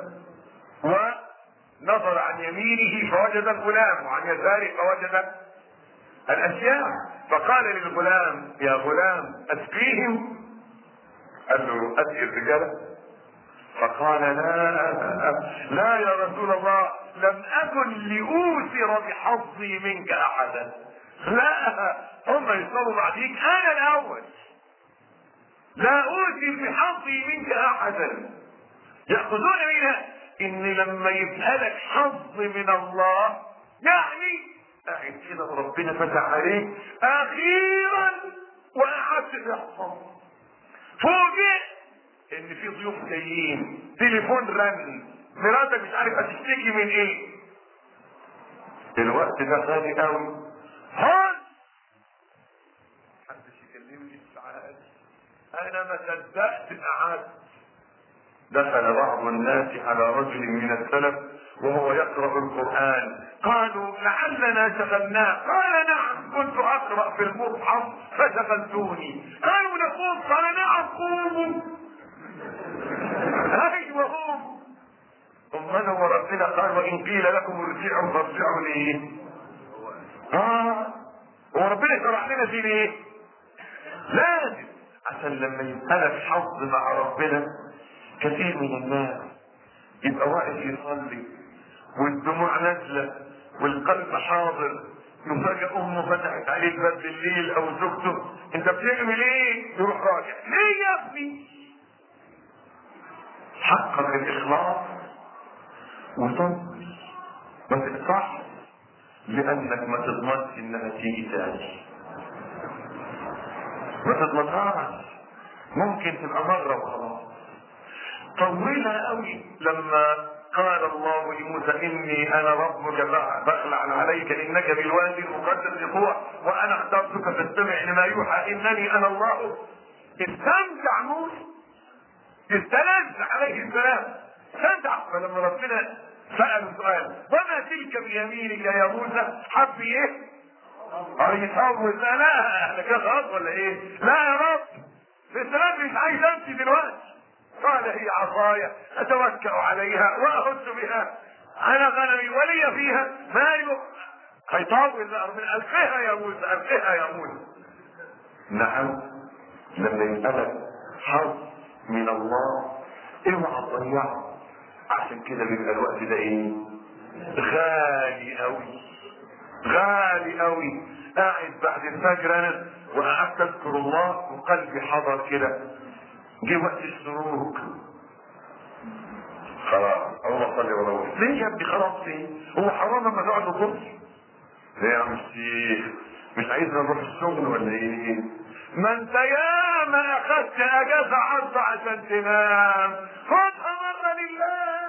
ونظر عن يمينه فوجد الغلام وعن يساره فوجد الاشياء فقال للغلام يا غلام اسقيهم قال له اسقي الرجاله فقال لا لا يا رسول الله لم اكن لاوثر بحظي منك احدا لا هم يصلوا بعديك انا الاول لا اوثر بحظي منك احدا ياخذون منها ان لما يبقى لك حظ من الله يعني قاعد كده وربنا فتح عليك اخيرا وقعدت تحفظ فوجئت ان في ضيوف جايين تليفون رن مراتك مش عارف هتشتكي من ايه الوقت ده غالي قوي هون محدش يكلمني الساعات انا ما صدقت قعدت دخل بعض الناس على رجل من السلف وهو يقرا القران قالوا لعلنا شغلناه قال نعم كنت اقرا في المصحف فشغلتوني قالوا نقوم قال نعم قوموا ايوه قوم امال هو ربنا قال وان قيل لكم ارجعوا فارجعوا ليه اه هو ربنا شرع لنا دي ليه لازم عشان لما يبقى لك حظ مع ربنا كثير من الناس يبقى واقف يصلي والدموع نازله والقلب حاضر يفاجئ امه فتحت عليه الباب بالليل او زوجته انت بتعمل ايه؟ يروح راجع ليه يا ابني؟ حقق الاخلاص وصلي ما تقطعش لانك ما تضمنش انها تيجي تاني ما تضمنهاش ممكن تبقى مره وخلاص طولها قوي لما قال الله لموسى اني انا ربك فاخلع عليك انك بالوادي المقدس طوى وانا اخترتك فاستمع لما يوحى انني انا الله استمتع موسى استلذ عليه السلام استمتع فلما ربنا سأله سؤال وما تلك بيمينك يا موسى حب ايه؟ اه يتهوز لا لا احنا كده خلاص ولا ايه؟ لا يا رب السلام مش عايز امشي دلوقتي قال هي عصاي اتوكا عليها واهز بها على غنمي ولي فيها مال هيطول ربنا القها يا موسى القها يا موسى نعم لما يسألك حظ من الله اوعى تضيعه عشان كده بيبقى الوقت ده ايه غالي قوي غالي قوي قاعد بعد الفجر انا وقعدت اذكر الله وقلبي حضر كده جه وقت السلوك خلاص اللهم صل وسلم ليه يا ابني خلاص ليه؟ هو حرام لما تقعد تبص ليه يا عم الشيخ مش عايزنا نروح الشغل ولا ايه؟ ما انت ياما اخذت اجازه عرض عشان تنام خدها مره لله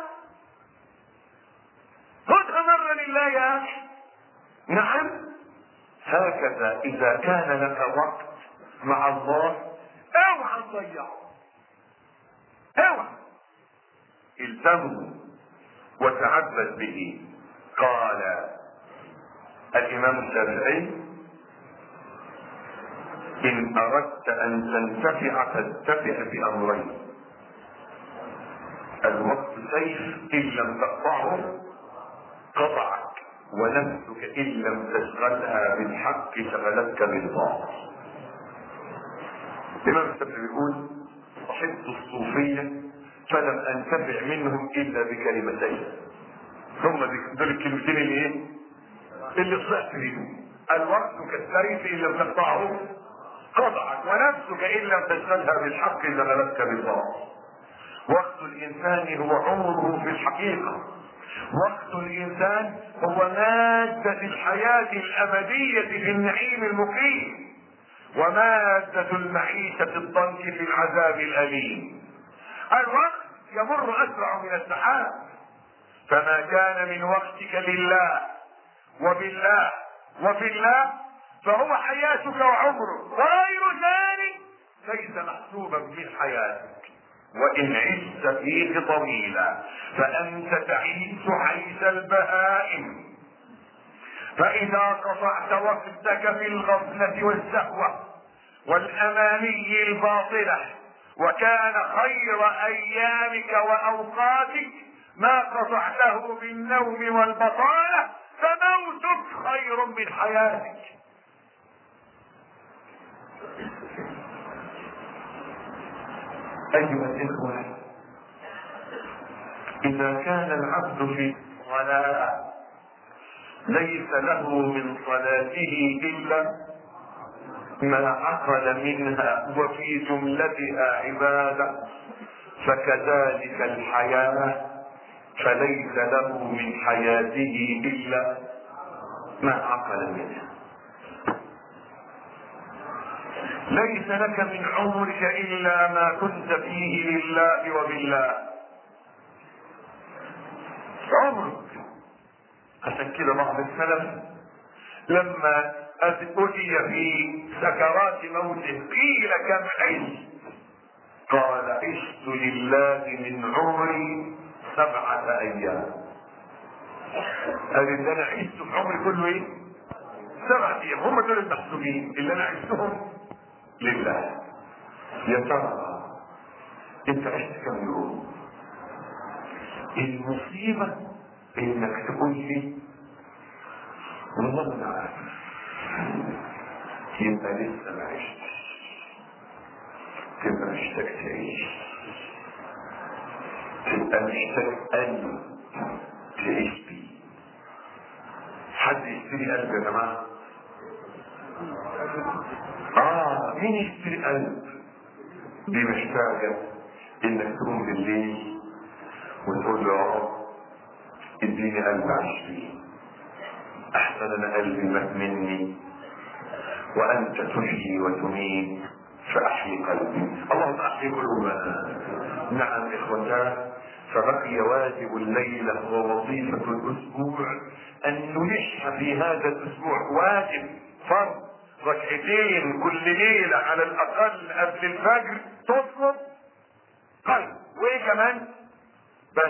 خدها مره لله يا اخي نعم هكذا اذا كان لك وقت مع الله اوعى تضيعه اوعى الزمه وتعبد به قال الامام الشافعي ان اردت ان تنتفع فانتفع بامرين الوقت سيف ان لم تقطعه قطعك ونفسك ان لم تشغلها بالحق شغلتك بالباطل الامام الشافعي بيقول صحبت الصوفيه فلم انتفع منهم الا بكلمتين ثم دول الكلمتين اللي ايه؟ اللي طلعت بيهم الوقت كالسيف ان لم تقطعه قطعك ونفسك ان لم تشغلها بالحق شغلتك بالباطل وقت الانسان هو عمره في الحقيقه وقت الانسان هو ماده الحياه الابديه في النعيم المقيم وماده المعيشه الضنك في العذاب الاليم الوقت يمر اسرع من السحاب فما كان من وقتك لله وبالله وفي الله فهو حياتك وعمرك وغير ذلك ليس محسوبا في حياتك وإن عشت فيه طويلا فأنت تعيش عيش البهائم فإذا قطعت وقتك في الغفلة والسهوة والأماني الباطلة وكان خير أيامك وأوقاتك ما قطعته بالنوم والبطالة فموتك خير من حياتك أيها الإخوة إذا كان العبد في صلاة ليس له من صلاته إلا ما عقل منها وفي جملتها عبادة فكذلك الحياة فليس له من حياته إلا ما عقل منها ليس لك من عمرك إلا ما كنت فيه لله وبالله عمرك عشان كده بعض السلف لما أتي في سكرات موته قيل كم عشت قال عشت لله من عمري سبعة أيام قال اللي أنا عشت في عمري كله إيه؟ سبعة أيام هم دول المحسوبين اللي أنا عشتهم لله يا ترى أنت عشت كم يوم؟ المصيبة إنك تقول لي والله أنا عارف يبقى لسه ما عشتش تبقى محتاج تعيش تبقى محتاج قلب تعيش بيه حد يشتري قلب يا جماعة اه مين يشتري قلب دي محتاجة انك تقوم بالليل وتقول له يا رب اديني قلب عشرين احسن انا قلبي مات مني وانت تحيي وتميت فاحيي قلبي اللهم احيي قلوبنا نعم اخوتان فبقي واجب الليله ووظيفه الاسبوع ان نلح في هذا الاسبوع واجب فرض ركعتين كل ليله على الاقل قبل الفجر تطلب قلب وايه كمان بس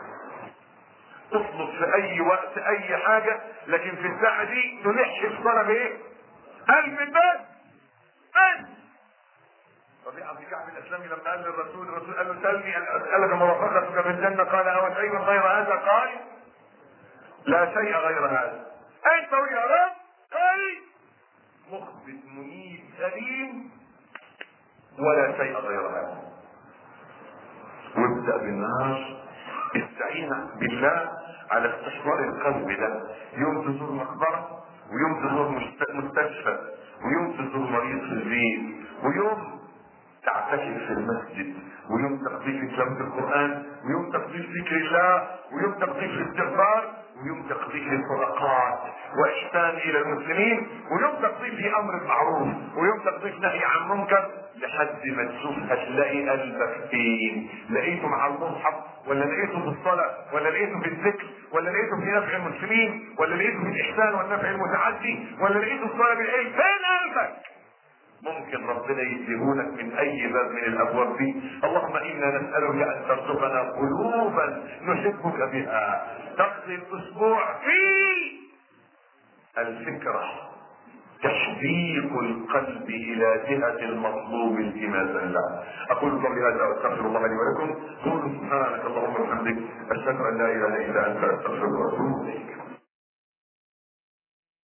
تطلب في اي وقت اي حاجة لكن في الساعة دي تلح في طلب ايه قلب بس بس ربيعة بن كعب الاسلامي لما قال للرسول الرسول قال له سلني ان اسالك مرافقتك في الجنة قال او شيء غير هذا قال لا شيء غير هذا انت يا رب قال مخبت منيب سليم ولا شيء غير هذا وابدأ بالنهار استعين بالله على استحضار القلب ده يوم تزور مقبرة ويوم تزور مستشفى ويوم تزور مريض في البيت ويوم تعتكف في المسجد ويوم تقضيه في تلاوة القرآن ويوم تقضيه في ذكر الله ويوم تقضيه في الاستغفار ويوم تقضيه في الصدقات وإحسان إلى المسلمين ويوم تقضيه في أمر معروف ويوم تقضيه في نهي عن منكر لحد ما تشوف هتلاقي قلبك فين لقيته مع المصحف ولا لقيته في الصلاة ولا لقيته في الذكر ولا لقيته في نفع المسلمين ولا لقيته في الإحسان والنفع المتعدي ولا لقيته في طلب العلم فين قلبك ممكن ربنا يديهولك من اي باب من الابواب دي اللهم انا نسالك ان ترزقنا قلوبا نحبك بها تقضي الاسبوع في الفكره تشويق القلب الى جهه المطلوب التماسا له اقول قولي هذا واستغفر الله لي ولكم قولوا سبحانك اللهم وبحمدك اشهد ان لا اله الا انت استغفرك واتوب اليك